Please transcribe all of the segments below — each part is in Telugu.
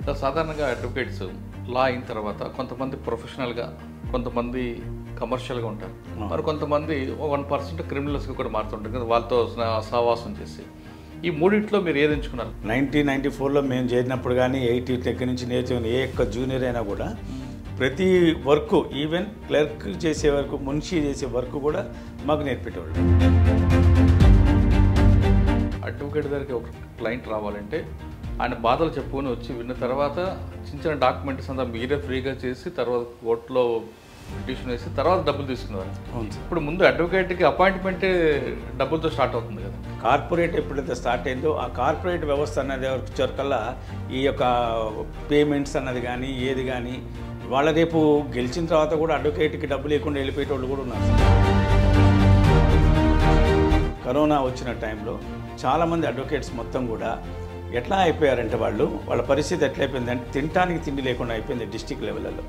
సార్ సాధారణంగా అడ్వకేట్స్ లా అయిన తర్వాత కొంతమంది ప్రొఫెషనల్గా కొంతమంది కమర్షియల్గా ఉంటారు మరి కొంతమంది వన్ పర్సెంట్ క్రిమినల్స్గా కూడా మారుతుంటారు కదా వాళ్ళతో స్నా- సహవాసం చేసి ఈ మూడిట్లో మీరు ఏది ఎంచుకున్నారు నైన్టీన్ నైన్టీ ఫోర్లో మేము చేరినప్పుడు కానీ ఎయిటీ దగ్గర నుంచి నేర్చుకుని ఏ ఒక్క జూనియర్ అయినా కూడా ప్రతి వర్క్ ఈవెన్ క్లర్క్ చేసే వర్క్ మున్షి చేసే వర్క్ కూడా మాకు నేర్పేటోళ్ళు అడ్వకేట్ దగ్గరికి ఒక క్లయింట్ రావాలంటే ఆయన బాధలు చెప్పుకొని వచ్చి విన్న తర్వాత చిన్న చిన్న డాక్యుమెంట్స్ అంతా మీరే ఫ్రీగా చేసి తర్వాత కోర్టులో పిటిషన్ వేసి తర్వాత డబ్బులు తీసుకునేవారు అవును సార్ ఇప్పుడు ముందు అడ్వకేట్కి అపాయింట్మెంటే డబ్బులతో స్టార్ట్ అవుతుంది కదా కార్పొరేట్ ఎప్పుడైతే స్టార్ట్ అయిందో ఆ కార్పొరేట్ వ్యవస్థ అనేది వచ్చేకల్లా ఈ యొక్క పేమెంట్స్ అన్నది కానీ ఏది కానీ వాళ్ళ రేపు గెలిచిన తర్వాత కూడా అడ్వకేట్కి డబ్బు లేకుండా వెళ్ళిపోయేటోళ్ళు కూడా ఉన్నారు కరోనా వచ్చిన టైంలో చాలామంది అడ్వకేట్స్ మొత్తం కూడా ఎట్లా అయిపోయారంటే వాళ్ళు వాళ్ళ పరిస్థితి ఎట్లా అయిపోయిందంటే తినటానికి తిండి లేకుండా అయిపోయింది డిస్టిక్ లెవెల్లో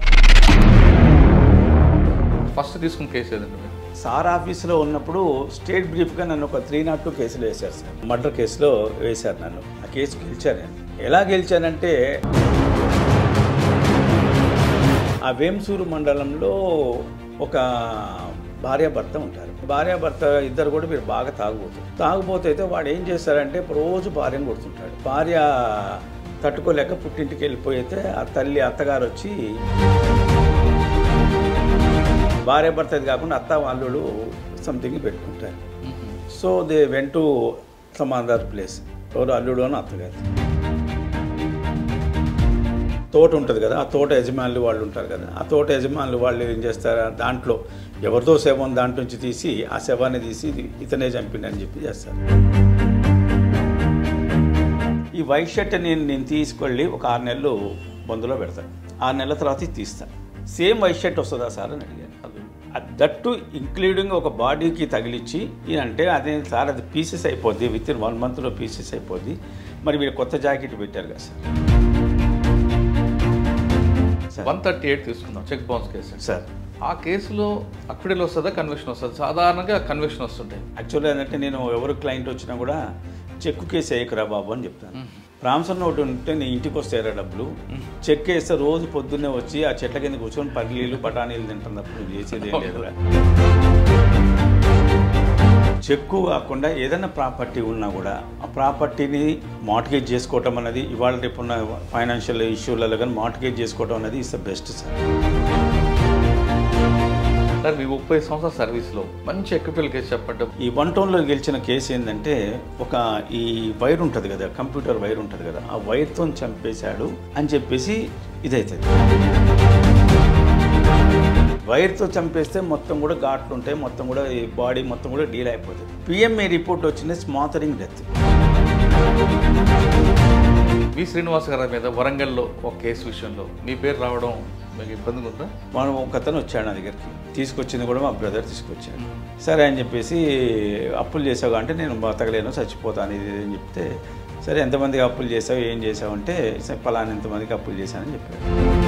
ఫస్ట్ తీసుకున్న కేసు ఏదండి మీరు సార్ ఆఫీస్లో ఉన్నప్పుడు స్టేట్ బ్రీఫ్గా నన్ను ఒక త్రీ నాట్ టూ కేసులో వేశారు సార్ మర్డర్ కేసులో వేశారు నన్ను ఆ కేసు గెలిచాను నేను ఎలా గెలిచానంటే ఆ వేంసూరు మండలంలో ఒక భార్యాభర్త ఉంటారు భార్యాభర్త ఇద్దరు కూడా మీరు బాగా తాగుబోతారు తాగుబోతే అయితే వాడు ఏం చేస్తారంటే రోజు భార్యను కొడుతుంటాడు భార్య తట్టుకోలేక పుట్టింటికి వెళ్ళిపోయితే ఆ తల్లి అత్తగారు వచ్చి భార్య భర్తది కాకుండా అత్త వాళ్ళు సంథింగ్ పెట్టుకుంటారు so they went to some other place ఎవరు అల్లుడు అని అత్తగారు తోట ఉంటుంది కదా ఆ తోట యజమానులు వాళ్ళు ఉంటారు కదా ఆ తోట యజమానులు వాళ్ళు ఏం చేస్తారు దాంట్లో ఎవరితో శవం దాంట్లో నుంచి తీసి ఆ శవాన్ని తీసి ఇది ఇతనే చంపిండని చెప్పి చేస్తారు ఈ వైట్ షర్ట్ నేను నేను తీసుకెళ్ళి ఒక ఆరు నెలలు బందులో పెడతాను ఆరు నెలల తర్వాత ఇది తీస్తాను సేమ్ వైట్ షర్ట్ వస్తుందా సార్ అని అడిగాను దట్టు ఇంక్లూడింగ్ ఒక బాడీకి తగిలిచ్చి అంటే అదే సార్ అది పీసెస్ అయిపోద్ది విత్ ఇన్ వన్ మంత్లో పీసెస్ అయిపోద్ది మరి మీరు కొత్త జాకెట్ పెట్టారు కదా సార్ వన్ థర్టీ ఎయిట్ తీసుకుందాం చెక్ బౌన్స్ కేసు సార్ ఆ కేసులో అక్విడల్ వస్తుందా కన్విక్షన్ వస్తుంది సాధారణంగా కన్విక్షన్ వస్తుంటాయి యాక్చువల్గా ఏంటంటే నేను ఎవరు క్లయింట్ వచ్చినా కూడా చెక్కు కేసు వేయకురా బాబు అని చెప్తాను ప్రాంసన్ నోటు ఉంటే నీ ఇంటికి వస్తారా డబ్బులు చెక్ వేస్తే రోజు పొద్దున్నే వచ్చి ఆ చెట్ల కింద కూర్చొని పల్లీలు బఠానీలు తింటున్నప్పుడు నువ్వు చేసేది ఏం లేదురా చెక్కు కాకుండా ఏదైనా ప్రాపర్టీ ఉన్నా కూడా ఆ ప్రాపర్టీని మార్టిగేజ్ చేసుకోవటం అనేది ఇవాళ రేపు ఉన్న ఫైనాన్షియల్ ఇష్యూలలో కానీ మార్టిగేజ్ చేసుకోవటం అనేది is the best sir sir మీ ముప్పై సంవత్సరాల సర్వీస్లో మంచి ఎక్విపల్ కేసు చెప్పండి ఈ వన్ టౌన్లో గెలిచిన కేసు ఏంటంటే ఒక ఈ వైర్ ఉంటుంది కదా కంప్యూటర్ వైర్ ఉంటుంది కదా ఆ వైర్తో చంపేశాడు అని చెప్పేసి ఇదవుతుంది వైర్తో చంపేస్తే మొత్తం కూడా ఘాట్లు ఉంటాయి మొత్తం కూడా ఈ బాడీ మొత్తం కూడా డీల్ అయిపోతుంది పిఎంఏ రిపోర్ట్ వచ్చింది స్మాతరింగ్ డెత్ వి శ్రీనివాస్ గారి మీద వరంగల్లో ఒక కేసు విషయంలో మీ పేరు రావడం మీకు ఇబ్బందిగా ఉందా మనం ఒక అతను వచ్చాడు నా దగ్గరికి తీసుకొచ్చింది కూడా మా బ్రదర్ తీసుకొచ్చాడు సరే అని చెప్పేసి అప్పులు చేసావు అంటే నేను బతకలేను చచ్చిపోతాను ఇది ఇది అని చెప్తే సరే ఎంతమందికి అప్పులు చేసావు ఏం చేసావు అంటే సరే పలానా ఎంతమందికి అప్పులు చేశానని చెప్పాడు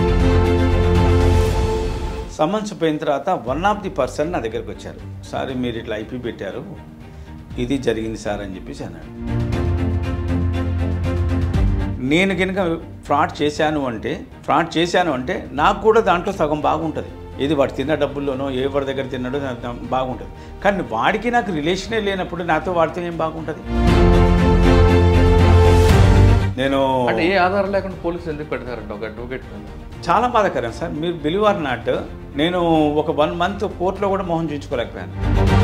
సమన్స్ పోయిన తర్వాత వన్ ఆఫ్ ది పర్సన్ నా దగ్గరికి వచ్చారు సార్ మీరు ఇట్లా ఐపీ పెట్టారు ఇది జరిగింది సార్ అని చెప్పేసి అన్నాడు నేను కనుక ఫ్రాడ్ చేశాను అంటే ఫ్రాడ్ చేశాను అంటే నాకు కూడా దాంట్లో సగం బాగుంటుంది ఏది వాడు తిన్న డబ్బుల్లోనో ఏ వాడి దగ్గర తిన్నాడో నాకు దా- బాగుంటుంది కానీ వాడికి నాకు రిలేషనే లేనప్పుడు నాతో వాడితో ఏం బాగుంటుంది నేను అంటే ఏ ఆధారం లేకుండా పోలీసులు ఎందుకు పెడతారంట ఒక అడ్వకేట్ మీద చాలా బాధాకరం సార్ మీరు బిలీవ్ ఆర్ నాట్ నేను ఒక వన్ మంత్ కోర్టులో కూడా మొహం చూపించుకోలేకపోయాను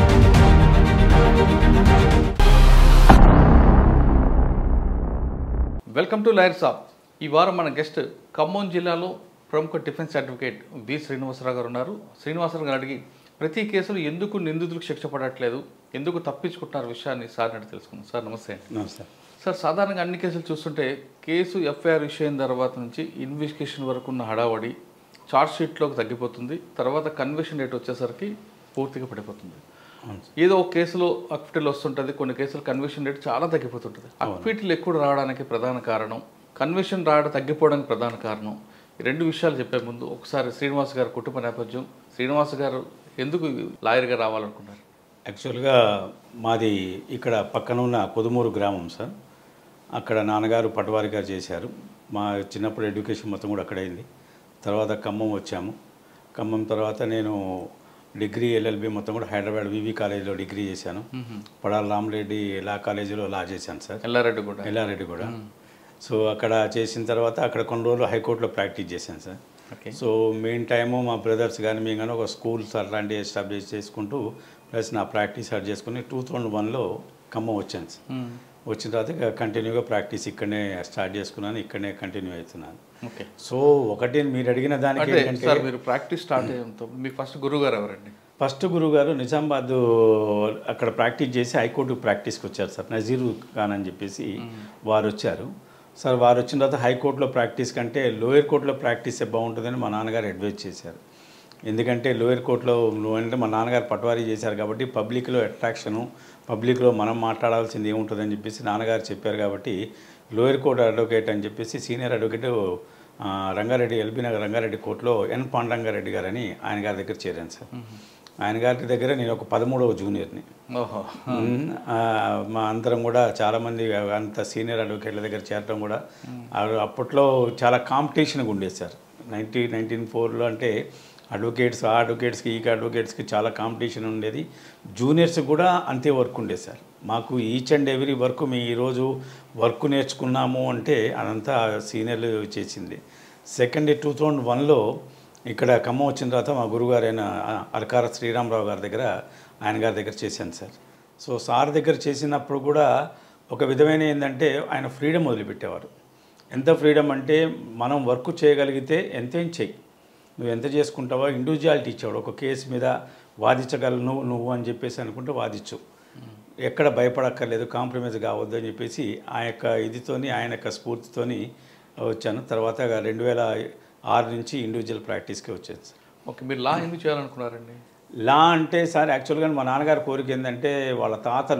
వెల్కమ్ టు లైర్ సాబ్ ఈ వారం మన గెస్ట్ ఖమ్మం జిల్లాలో ప్రముఖ డిఫెన్స్ అడ్వకేట్ వి శ్రీనివాసరావు గారు ఉన్నారు శ్రీనివాసరావు గారు అడిగి ప్రతి కేసులో ఎందుకు నిందితులకు శిక్ష పడట్లేదు ఎందుకు తప్పించుకుంటున్నారు విషయాన్ని సార్ అడిగి తెలుసుకున్నాం సార్ నమస్తే నమస్తే సార్ సాధారణంగా అన్ని కేసులు చూస్తుంటే కేసు ఎఫ్ఐఆర్ ఇష్యూ అయిన తర్వాత నుంచి ఇన్వెస్టిగేషన్ వరకు ఉన్న హడావడి చార్జ్ షీట్లోకి తగ్గిపోతుంది తర్వాత కన్విక్షన్ రేట్ వచ్చేసరికి పూర్తిగా పడిపోతుంది అవును ఏదో ఒక కేసులో అక్విటల్ వస్తుంటుంది కొన్ని కేసులు కన్విక్షన్ రేట్ చాలా తగ్గిపోతుంటుంది అక్విటల్ ఎక్కువ రావడానికి ప్రధాన కారణం కన్విక్షన్ రావడం తగ్గిపోవడానికి ప్రధాన కారణం ఈ రెండు విషయాలు చెప్పే ముందు ఒకసారి శ్రీనివాస్ గారి కుటుంబ నేపథ్యం శ్రీనివాస్ గారు ఎందుకు లాయర్గా రావాలనుకున్నారు యాక్చువల్గా మాది ఇక్కడ పక్కన ఉన్న కొదుమూరు గ్రామం సార్ అక్కడ నాన్నగారు పటవారి గారు చేశారు మా చిన్నప్పుడు ఎడ్యుకేషన్ మొత్తం కూడా అక్కడ అయింది తర్వాత ఖమ్మం వచ్చాము ఖమ్మం తర్వాత నేను డిగ్రీ ఎల్ఎల్బి మొత్తం కూడా హైదరాబాద్ వివి కాలేజీలో డిగ్రీ చేశాను పడాల రామరెడ్డి లా కాలేజీలో లా చేశాను సార్ ఎల్లారెడ్డి కూడా ఎల్లారెడ్డి కూడా సో అక్కడ చేసిన తర్వాత అక్కడ కొన్ని రోజులు హైకోర్టులో ప్రాక్టీస్ చేశాను sir okay so main time మా బ్రదర్స్ కానీ మేము కానీ ఒక స్కూల్స్ అలాంటివి ఎస్టాబ్లిష్ చేసుకుంటూ ప్లస్ నా ప్రాక్టీస్ అది చేసుకుని టూ థౌజండ్ వన్లో ఖమ్మం వచ్చాను సార్ వచ్చిన తర్వాత ఇక కంటిన్యూగా ప్రాక్టీస్ ఇక్కడనే స్టార్ట్ చేసుకున్నాను ఇక్కడనే కంటిన్యూ అవుతున్నాను ఓకే సో ఒకటి మీరు అడిగిన దానికి అంటే ఏంటంటే సార్ మీరు ప్రాక్టీస్ స్టార్ట్ అయ్యేంతో మీకు ఫస్ట్ గురువు గారు ఎవరండి ఫస్ట్ గురువు గారు నిజామాబాద్ అక్కడ ప్రాక్టీస్ చేసి హైకోర్టు ప్రాక్టీస్కి వచ్చారు సార్ నజీరు ఖాన్ అని చెప్పేసి వారు వచ్చారు సార్ వారు వచ్చిన తర్వాత హైకోర్టులో ప్రాక్టీస్ కంటే లోయర్ కోర్టులో ప్రాక్టీసే బాగుంటుందని మా నాన్నగారు అడ్వైజ్ చేశారు ఎందుకంటే లోయర్ కోర్టులో నువ్వు అంటే మా నాన్నగారు పట్వారీ చేశారు కాబట్టి పబ్లిక్లో అట్రాక్షను పబ్లిక్లో మనం మాట్లాడాల్సింది ఏముంటుందని చెప్పేసి నాన్నగారు చెప్పారు కాబట్టి లోయర్ కోర్టు అడ్వకేట్ అని చెప్పేసి సీనియర్ అడ్వకేట్ ఆ, రంగారెడ్డి ఎల్బీ నగర్ రంగారెడ్డి కోర్టులో ఎన్ పాండంగారెడ్డి గారని ఆయన గారి దగ్గర చేరాను సార్ ఆయన గారి దగ్గర నేను ఒక పదమూడవ జూనియర్ని ఓహో మ్మ్. ఆ, మా అందరం కూడా చాలామంది అంత సీనియర్ అడ్వకేట్ల దగ్గర చేరడం కూడా ఆ- అప్పట్లో చాలా కాంపిటీషన్గా ఉండేది సార్ నైన్టీ నైన్టీన్ ఫోర్లో అంటే అడ్వకేట్స్ ఆ అడ్వకేట్స్కి ఈ అడ్వకేట్స్కి చాలా కాంపిటీషన్ ఉండేది జూనియర్స్ కూడా అంతే వర్క్ ఉండేది సార్ మాకు ఈచ్ అండ్ ఎవ్రీ వర్క్ మేము ఈరోజు వర్క్ నేర్చుకున్నాము అంటే అదంతా సీనియర్లు చేసింది సెకండ్ టూ థౌజండ్ వన్లో ఇక్కడ ఖమ్మం వచ్చిన తర్వాత మా గురుగారైన అరకార శ్రీరామరావు గారి దగ్గర ఆయన గారి దగ్గర చేశాను సార్ సో సార్ దగ్గర చేసినప్పుడు కూడా ఒక విధమైన ఏంటంటే ఆయన ఫ్రీడమ్ వదిలిపెట్టేవారు ఎంత ఫ్రీడమ్ అంటే మనం వర్క్ చేయగలిగితే ఎంతేం చెయ్యి నువ్వు ఎంత చేసుకుంటావో ఇండివిజువాలిటీ ఇచ్చాడు ఒక కేసు మీద వాదించగలను నువ్వు అని చెప్పేసి అనుకుంటే వాదించు ఎక్కడ భయపడక్కర్లేదు కాంప్రమైజ్ కావద్దు అని చెప్పేసి ఆ యొక్క ఇదితోని ఆయన యొక్క స్ఫూర్తితోని వచ్చాను తర్వాత రెండు వేల ఆరు నుంచి ఇండివిజువల్ ప్రాక్టీస్కి వచ్చాను సార్ ఓకే మీరు లా ఎందుకు చేయాలనుకున్నారండి లా అంటే సార్ యాక్చువల్గా మా నాన్నగారి కోరిక ఏంటంటే వాళ్ళ తాతలు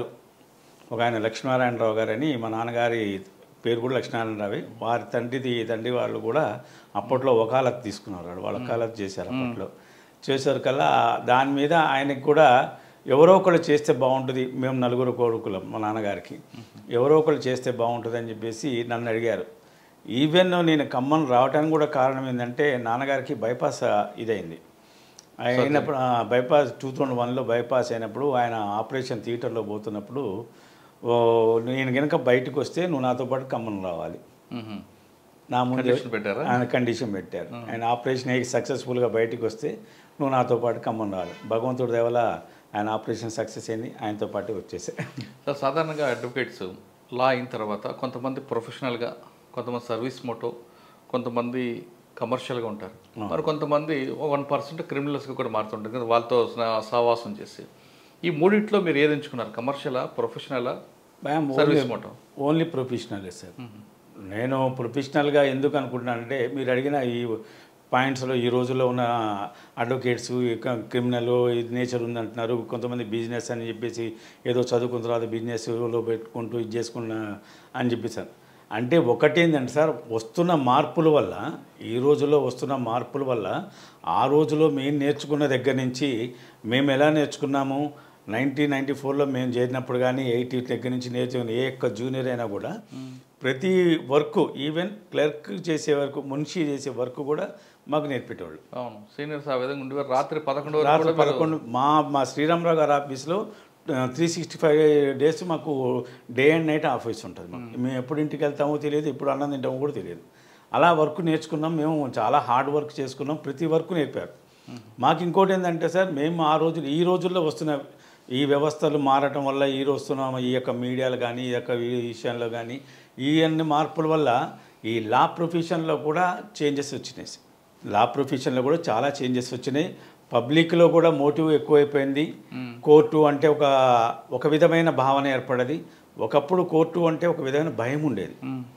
ఒక ఆయన లక్ష్మీనారాయణరావు గారని మా నాన్నగారి పేరు కూడా లక్ష్మీనారాయణరావు వారి తండ్రిది తండ్రి వాళ్ళు కూడా అప్పట్లో వకాలత్ తీసుకున్నారు వాళ్ళు వకాలత్ చేశారు అప్పట్లో చేశారు కల్లా దాని మీద ఆయనకి కూడా ఎవరో ఒకళ్ళు చేస్తే బాగుంటుంది మేము నలుగురు కొడుకులం మా నాన్నగారికి ఎవరో ఒకళ్ళు చేస్తే బాగుంటుంది అని చెప్పేసి నన్ను అడిగారు ఈవెన్ నేను ఖమ్మం రావడానికి కూడా కారణం ఏంటంటే నాన్నగారికి బైపాస్ ఇదైంది అయినప్పుడు ఆ, బైపాస్ టూ థౌజండ్ వన్లో బైపాస్ అయినప్పుడు ఆయన ఆపరేషన్ థియేటర్లో పోతున్నప్పుడు ఓ, నేను కనుక బయటకు వస్తే నువ్వు నాతో పాటు ఖమ్మం రావాలి మ్మ్. నా ముందు కండిషన్ పెట్టారా ఆయన కండిషన్ పెట్టారు ఆయన ఆపరేషన్ అయ్యి సక్సెస్ఫుల్గా బయటికి వస్తే నువ్వు నాతో పాటు ఖమ్మం రావాలి భగవంతుడి దేవల ఆయన ఆపరేషన్ సక్సెస్ అయింది ఆయనతో పాటు వచ్చేసా సార్ సాధారణంగా అడ్వకేట్స్ లా అయిన తర్వాత కొంతమంది ప్రొఫెషనల్గా కొంతమంది సర్వీస్ మోటో కొంతమంది కమర్షియల్గా ఉంటారు మరి కొంతమంది వన్ పర్సెంట్ క్రిమినల్స్గా కూడా మారుతుంటారు ఎందుకంటే వాళ్ళతో స్నా- సహవాసం చేసి ఈ మూడిట్లో మీరు ఏది ఎంచుకున్నారు కమర్షియలా ప్రొఫెషనలా సర్వీస్ మోటో ఓన్లీ ప్రొఫెషనలే సార్ నేను ప్రొఫెషనల్గా ఎందుకు అనుకుంటున్నానంటే మీరు అడిగిన ఈ పాయింట్స్లో ఈ రోజుల్లో ఉన్న అడ్వకేట్స్ క్రిమినల్ నేచర్ ఉందంటున్నారు కొంతమంది బిజినెస్ అని చెప్పేసి ఏదో చదువుకున్న తర్వాత బిజినెస్లో పెట్టుకుంటూ ఇది చేసుకున్న అని చెప్పేసారు అంటే ఒకటేందంటే సార్ వస్తున్న మార్పుల వల్ల ఈ రోజుల్లో వస్తున్న మార్పుల వల్ల ఆ రోజులో మేము నేర్చుకున్న దగ్గర నుంచి మేము ఎలా నేర్చుకున్నాము నైన్టీన్ నైన్టీ ఫోర్లో మేము చేరినప్పుడు కానీ ఎయిటీ దగ్గర నుంచి నేర్చుకున్న ఏ ఒక్క జూనియర్ అయినా కూడా ప్రతి వర్క్ ఈవెన్ క్లర్క్ చేసే వర్క్ మున్షి చేసే వర్క్ కూడా మాకు నేర్పేటోళ్ళు అవును సీనియర్స్ ఆ విధంగా ఉండేవారు రాత్రి పదకొండు వరకు రాత్రి కూడా మీరు- పదకొండు మా మా శ్రీరామరావు గారి ఆఫీస్లో త్రీ సిక్స్టీ ఫైవ్ డేస్ మాకు డే అండ్ నైట్ ఆఫీస్ ఉంటుంది మాకు మేము ఎప్పుడు ఇంటికి వెళ్తామో తెలియదు ఎప్పుడు అన్నం తింటామో కూడా తెలియదు అలా వర్క్ నేర్చుకున్నాం మేము చాలా హార్డ్ వర్క్ చేసుకున్నాం ప్రతి వర్క్ నేర్పారు మాకు ఇంకోటి ఏంటంటే సార్ మేము ఆ రోజులు ఈ రోజుల్లో వస్తున్న ఈ వ్యవస్థలు మారటం వల్ల ఈ రోజు వస్తున్న ఈ యొక్క మీడియాలు కానీ ఈ యొక్క విషయంలో కానీ ఈ అన్ని మార్పుల వల్ల ఈ లా ప్రొఫెషన్లో కూడా చేంజెస్ వచ్చినాయి సార్. లా ప్రొఫెషన్లో కూడా చాలా చేంజెస్ వచ్చినాయి పబ్లిక్లో కూడా మోటివ్ ఎక్కువైపోయింది కోర్టు అంటే ఒక ఒక విధమైన భావన ఏర్పడది ఒకప్పుడు కోర్టు అంటే ఒక విధమైన భయం ఉండేది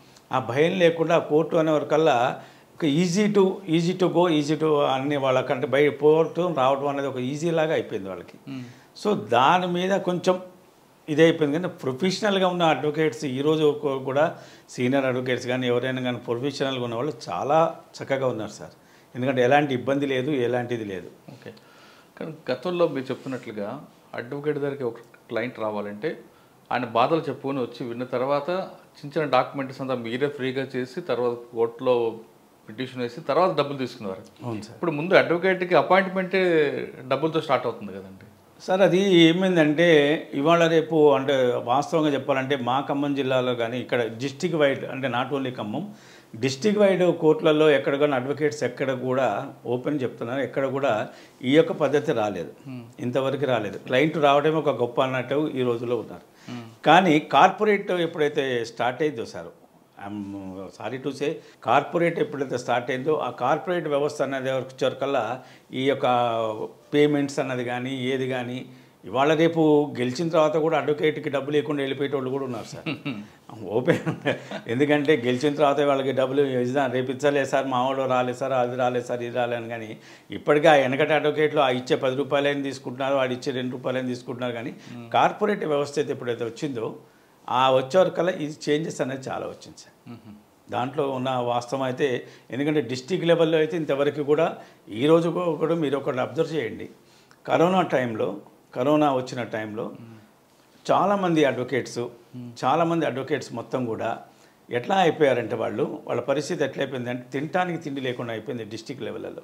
ఆ భయం లేకుండా కోర్టు అనే వరకల్లా ఒక easy to easy to go easy to అన్ని వాళ్ళకంటే బయట పోవటం రావడం అనేది ఒక ఈజీ లాగా అయిపోయింది వాళ్ళకి సో దాని మీద కొంచెం ఇదే అయిపోయింది కానీ ప్రొఫెషనల్గా ఉన్న అడ్వకేట్స్ ఈరోజు కూడా సీనియర్ అడ్వకేట్స్ కానీ ఎవరైనా కానీ ప్రొఫెషనల్గా ఉన్న వాళ్ళు చాలా చక్కగా ఉన్నారు సార్ ఎందుకంటే ఎలాంటి ఇబ్బంది లేదు ఎలాంటిది లేదు ఓకే కానీ గతంలో మీరు చెప్తున్నట్లుగా అడ్వకేట్ దగ్గరికి ఒక క్లయింట్ రావాలంటే ఆయన బాధలు చెప్పుకొని వచ్చి విన్న తర్వాత చిన్న చిన్న డాక్యుమెంట్స్ అంతా మీరే ఫ్రీగా చేసి తర్వాత కోర్టులో పిటిషన్ వేసి తర్వాత డబ్బులు తీసుకున్నారు అవును సార్ ఇప్పుడు ముందు అడ్వకేట్కి అపాయింట్మెంటే డబ్బులతో స్టార్ట్ అవుతుంది కదండి సార్ అది ఏమైందంటే ఇవాళ రేపు అంటే వాస్తవంగా చెప్పాలంటే మా ఖమ్మం జిల్లాలో కానీ ఇక్కడ డిస్టిక్ వైడ్ అంటే not only Khammam district wide కోర్టులలో ఎక్కడ కానీ అడ్వకేట్స్ ఎక్కడ కూడా ఓపెన్ చెప్తున్నారు ఎక్కడ కూడా ఈ యొక్క పద్ధతి రాలేదు ఇంతవరకు రాలేదు క్లయింట్ రావడమే ఒక గొప్ప అన్నట్టు ఈ రోజుల్లో ఉన్నారు కానీ కార్పొరేట్ ఎప్పుడైతే స్టార్ట్ అయిందో sir I'm sorry to say corporate ఎప్పుడైతే స్టార్ట్ అయిందో ఆ కార్పొరేట్ వ్యవస్థ అనేది వచ్చేకల్లా ఈ యొక్క పేమెంట్స్ అన్నది కానీ ఏది కానీ ఇవాళ రేపు గెలిచిన తర్వాత కూడా అడ్వకేట్కి డబ్బులు లేకుండా వెళ్ళిపోయేటోళ్ళు కూడా ఉన్నారు సార్ ఓపెన్ ఎందుకంటే గెలిచిన తర్వాత వాళ్ళకి డబ్బులు ఇద్దాం రేపు ఇచ్చలేదు సార్ మా వాళ్ళు రాలేదు సార్ అది రాలేదు సార్ ఇది రాలేదు అని కానీ ఇప్పటికీ ఆ వెనకటి అడ్వకేట్లు ఆ ఇచ్చే పది రూపాయలని తీసుకుంటున్నారు వాడు ఇచ్చే రెండు రూపాయలని తీసుకుంటున్నారు కానీ కార్పొరేట్ వ్యవస్థ అయితే ఎప్పుడైతే వచ్చిందో ఆ వచ్చేవరకల్లా ఇది చేంజెస్ అనేది చాలా వచ్చింది సార్ దాంట్లో ఉన్న వాస్తవం అయితే ఎందుకంటే డిస్టిక్ లెవెల్లో అయితే ఇంతవరకు కూడా ఈ రోజు కూడా మీరు ఒకటి అబ్జర్వ్ చేయండి కరోనా టైంలో కరోనా వచ్చిన టైంలో చాలామంది అడ్వకేట్స్ చాలామంది అడ్వకేట్స్ మొత్తం కూడా ఎట్లా అయిపోయారంటే వాళ్ళు వాళ్ళ పరిస్థితి ఎట్లా అయిపోయిందంటే తినటానికి తిండి లేకుండా అయిపోయింది డిస్టిక్ లెవెల్లో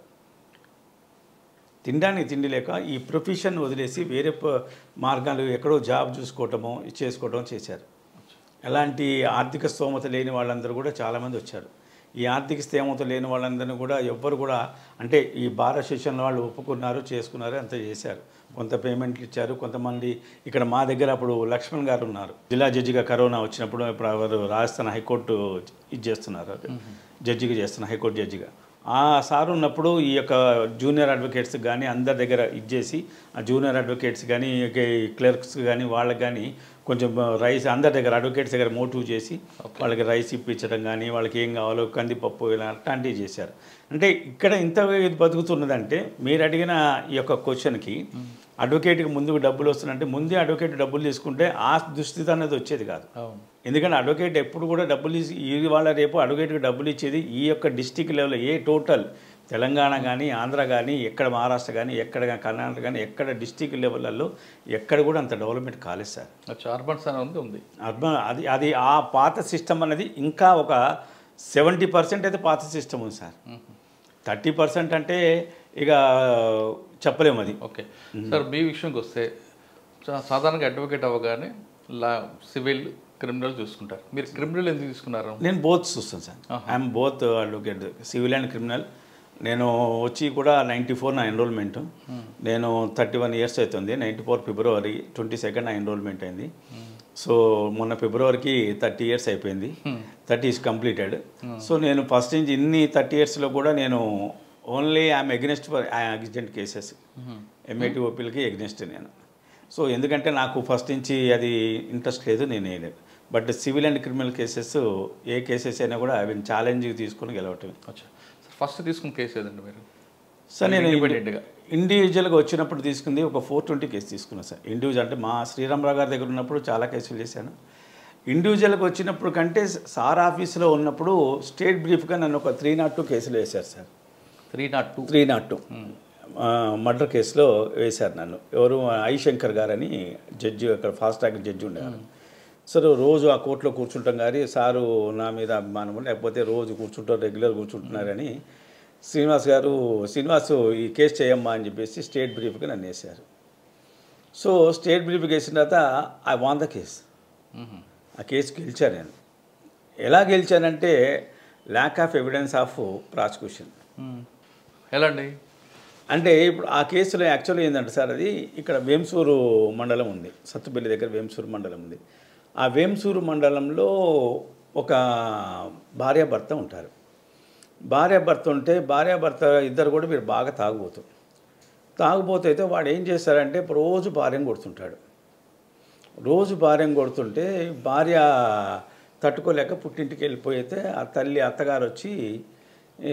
తినడానికి తిండి లేక ఈ ప్రొఫెషన్ వదిలేసి వేరే ప- మార్గాలు ఎక్కడో జాబ్ చూసుకోవటమో ఇది చేసుకోవటం చేశారు ఎలాంటి ఆర్థిక స్తోమత లేని వాళ్ళందరూ కూడా చాలామంది వచ్చారు ఈ ఆర్థిక స్తోమత లేని వాళ్ళందరినీ కూడా ఎవ్వరు కూడా అంటే ఈ బార్ అసోసియేషన్ వాళ్ళు ఒప్పుకున్నారు చేసుకున్నారు అంత చేశారు కొంత పేమెంట్లు ఇచ్చారు కొంతమంది ఇక్కడ మా దగ్గర అప్పుడు లక్ష్మణ్ గారు ఉన్నారు జిల్లా జడ్జిగా కరోనా వచ్చినప్పుడు ఇప్పుడు వారు రాజస్థాన్ హైకోర్టు ఇది చేస్తున్నారు జడ్జిగా చేస్తున్నారు హైకోర్టు జడ్జిగా ఆ సార్ ఉన్నప్పుడు ఈ యొక్క జూనియర్ అడ్వకేట్స్ కానీ అందరి దగ్గర ఇచ్చేసి ఆ జూనియర్ అడ్వకేట్స్ కానీ క్లర్క్స్ కానీ వాళ్ళకి కానీ కొంచెం రైస్ అందరి దగ్గర అడ్వకేట్స్ దగ్గర మోటివ్ చేసి వాళ్ళకి రైస్ ఇప్పించడం కానీ వాళ్ళకి ఏం కావాలో కందిపప్పు ఇలా అట్లాంటివి చేశారు అంటే ఇక్కడ ఇంత ఇది బతుకుతున్నదంటే మీరు అడిగిన ఈ యొక్క క్వశ్చన్కి అడ్వకేట్కి ముందుకు డబ్బులు వస్తున్నాయంటే ముందే అడ్వకేట్ డబ్బులు తీసుకుంటే ఆ దుస్థితి అనేది వచ్చేది కాదు అవును ఎందుకంటే అడ్వకేట్ ఎప్పుడు కూడా డబ్బులు ఇచ్చి ఇవాళ రేపు అడ్వకేట్కి డబ్బులు ఇచ్చేది ఈ యొక్క డిస్టిక్ లెవెల్ ఏ టోటల్ తెలంగాణ కానీ ఆంధ్ర కానీ ఎక్కడ మహారాష్ట్ర కానీ ఎక్కడ కానీ కర్ణాటక కానీ ఎక్కడ డిస్టిక్ లెవెల్లో ఎక్కడ కూడా అంత డెవలప్మెంట్ కాలేదు సార్ అచ్చా అర్బన్స్ అని ఉంది ఉంది అర్బన్ అది అది ఆ పాత సిస్టమ్ అనేది ఇంకా ఒక సెవెంటీ పర్సెంట్ అయితే పాత సిస్టమ్ ఉంది సార్ థర్టీ పర్సెంట్ అంటే ఇక చెప్పలేము అది ఓకే సార్ మీ విషయంకి వస్తే చా- సాధారణంగా అడ్వకేట్ అవ్వగానే లా సివిల్ క్రిమినల్ చూసుకుంటారు మీరు క్రిమినల్ ఎందుకు తీసుకున్నారు నేను బోత్ చూస్తాను sir I'm both advocate civil and criminal నేను వచ్చి కూడా నైంటీ ఫోర్ నా ఎన్రోల్మెంట్ నేను థర్టీ వన్ ఇయర్స్ అవుతుంది ninety four February twenty second నా ఎన్రోల్మెంట్ అయింది సో మొన్న ఫిబ్రవరికి థర్టీ ఇయర్స్ అయిపోయింది థర్టీ ఈస్ కంప్లీటెడ్ సో నేను ఫస్ట్ నుంచి ఇన్ని థర్టీ ఇయర్స్లో కూడా నేను only I'm against for accident cases MAT ఓపీలకి ఎగ్నెస్ట్ నేను సో ఎందుకంటే నాకు ఫస్ట్ నుంచి అది ఇంట్రెస్ట్ లేదు నేను వేయలేదు but civil and criminal cases ఏ కేసెస్ అయినా కూడా అవి ఛాలెంజ్ తీసుకొని గెలవటమే అచ్చా సార్ ఫస్ట్ తీసుకున్న కేసు ఏదండి మీరు సార్ నేను ఇండిపెండెంట్గా ఇండివిజువల్గా వచ్చినప్పుడు తీసుకుంది ఒక ఫోర్ ట్వంటీ కేసు తీసుకున్నాను సార్ ఇండివిజువల్ అంటే మా శ్రీరామరావు గారి దగ్గర ఉన్నప్పుడు చాలా కేసులు చేశాను ఇండివిజువల్గా వచ్చినప్పుడు కంటే సార్ ఆఫీస్లో ఉన్నప్పుడు స్టేట్ బ్రీఫ్గా నన్ను ఒక త్రీ నాట్ టూ కేసులు వేశారు sir three not two three not two murder కేసులో వేశారు నన్ను ఎవరు ఐశంకర్ గారని జడ్జి అక్కడ ఫాస్ట్ ట్రాక్ జడ్జి ఉండేవారు సరే రోజు ఆ కోర్టులో కూర్చుంటాం కానీ సారు నా మీద అభిమానం లేకపోతే రోజు కూర్చుంటారు రెగ్యులర్ కూర్చుంటున్నారని శ్రీనివాస్ గారు శ్రీనివాస్ ఈ కేసు చేయమ్మా అని చెప్పేసి స్టేట్ బ్రీఫ్గా నన్ను వేశారు సో స్టేట్ బ్రీఫ్కి వేసిన తర్వాత ఐ వాన్ ద కేసు ఆ కేసు గెలిచాను నేను ఎలా గెలిచానంటే lack of evidence of prosecution ఎలా అండి అంటే ఇప్పుడు ఆ కేసులో యాక్చువల్లీ ఏంటంటే సార్ అది ఇక్కడ వేంసూరు మండలం ఉంది సత్తుపల్లి దగ్గర వేంసూరు మండలం ఉంది ఆ వేంసూరు మండలంలో ఒక భార్యాభర్త ఉంటారు భార్యాభర్త ఉంటే భార్యాభర్త ఇద్దరు కూడా మీరు బాగా తాగుబోతు తాగుబోతు అయితే వాడు ఏం చేస్తారంటే రోజు భార్యను కొడుతుంటాడు రోజు భార్యను కొడుతుంటే భార్య తట్టుకోలేక పుట్టింటికి వెళ్ళిపోయితే ఆ తల్లి అత్తగారు వచ్చి ఏ,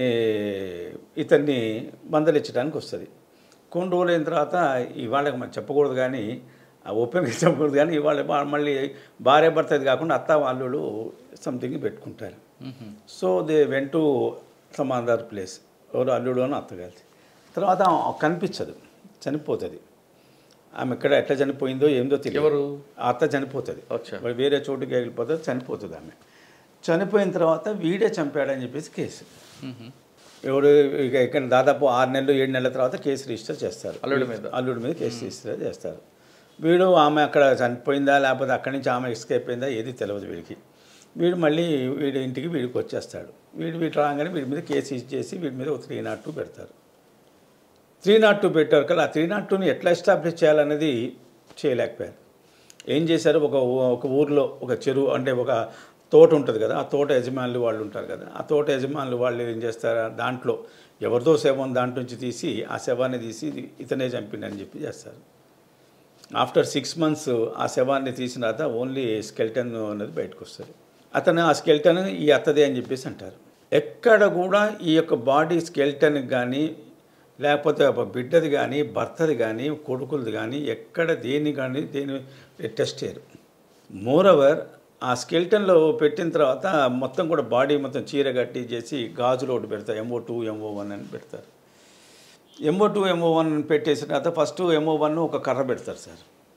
ఇతన్ని మందలించడానికి వస్తుంది కొన్ని రోజులు అయిన తర్వాత ఇవాళ మనం చెప్పకూడదు కానీ ఆ ఓపెన్గా చెప్పకూడదు కానీ ఇవాళ వా- మళ్ళీ భార్య భర్త ఇది కాకుండా అత్త వాళ్ళు సంథింగ్ పెట్టుకుంటారు so they went to some other place ఎవరు అల్లుడు అని అత్త కలిసి తర్వాత ఆమె కనిపించదు చనిపోతుంది ఆమె ఎక్కడ ఎట్లా చనిపోయిందో ఏందో తెలియదు ఎవరు ఆ అత్త చనిపోతుంది అచ్చా మరి వేరే చోటుకి వెళ్ళిపోతుంది చనిపోతుంది ఆమె చనిపోయిన తర్వాత వీడే చంపాడని చెప్పేసి కేసు మ్మ్. ఎవరు ఇక ఇక్కడ దాదాపు ఆరు నెలలు ఏడు నెలల తర్వాత కేసు రిజిస్టర్ చేస్తారు అల్లుడి మీద అల్లుడి మీద కేసు రిజిస్టర్ చేస్తారు వీడు ఆమె అక్కడ చనిపోయిందా లేకపోతే అక్కడి నుంచి ఆమె ఎస్కేప్ అయిందా ఏది తెలియదు వీడికి వీడు మళ్ళీ వీడి ఇంటికి వీడికి వచ్చేస్తాడు వీడు వీడు రాగానే వీడి మీద కేసు ఇచ్చేసి వీడి మీద ఒక త్రీ నాట్ టూ పెడతారు త్రీ నాట్ టూ పెట్టారు కదా ఆ త్రీ నాట్ టూని ఎట్లా ఎస్టాబ్లిష్ చేయాలనేది చేయలేకపోయారు ఏం చేశారు ఒక ఊ- ఒక ఊర్లో ఒక చెరువు అంటే ఒక తోట ఉంటుంది కదా ఆ తోట యజమానులు వాళ్ళు ఉంటారు కదా ఆ తోట యజమానులు వాళ్ళు ఏం చేస్తారు దాంట్లో ఎవరిదో శవం దాంట్లో నుంచి తీసి ఆ శవాన్ని తీసి ఇది ఇతనే చంపిండని చెప్పి చేస్తారు ఆఫ్టర్ సిక్స్ మంత్స్ ఆ శవాన్ని తీసిన తర్వాత ఓన్లీ స్కెల్టన్ అనేది బయటకు వస్తుంది అతను ఆ స్కెల్టన్ ఈ అత్తదే అని చెప్పేసి అంటారు ఎక్కడ కూడా ఈ యొక్క బాడీ స్కెల్టన్కి కానీ లేకపోతే ఒక బిడ్డది కానీ భర్తది కానీ కొడుకులది కానీ ఎక్కడ దేని కానీ దేని టెస్ట్ చేయరు మోరవర్ ఆ స్కెల్టన్లో పెట్టిన తర్వాత మొత్తం కూడా బాడీ మొత్తం చీర కట్టి చేసి గాజులో ఒకటి పెడతారు ఎంఓ టూ ఎంఓ వన్ అని పెడతారు ఎంఓ టూ ఎంఓ వన్ పెట్టేసిన తర్వాత ఫస్ట్ ఎంఓ వన్ ఒక కర్ర పెడతారు సార్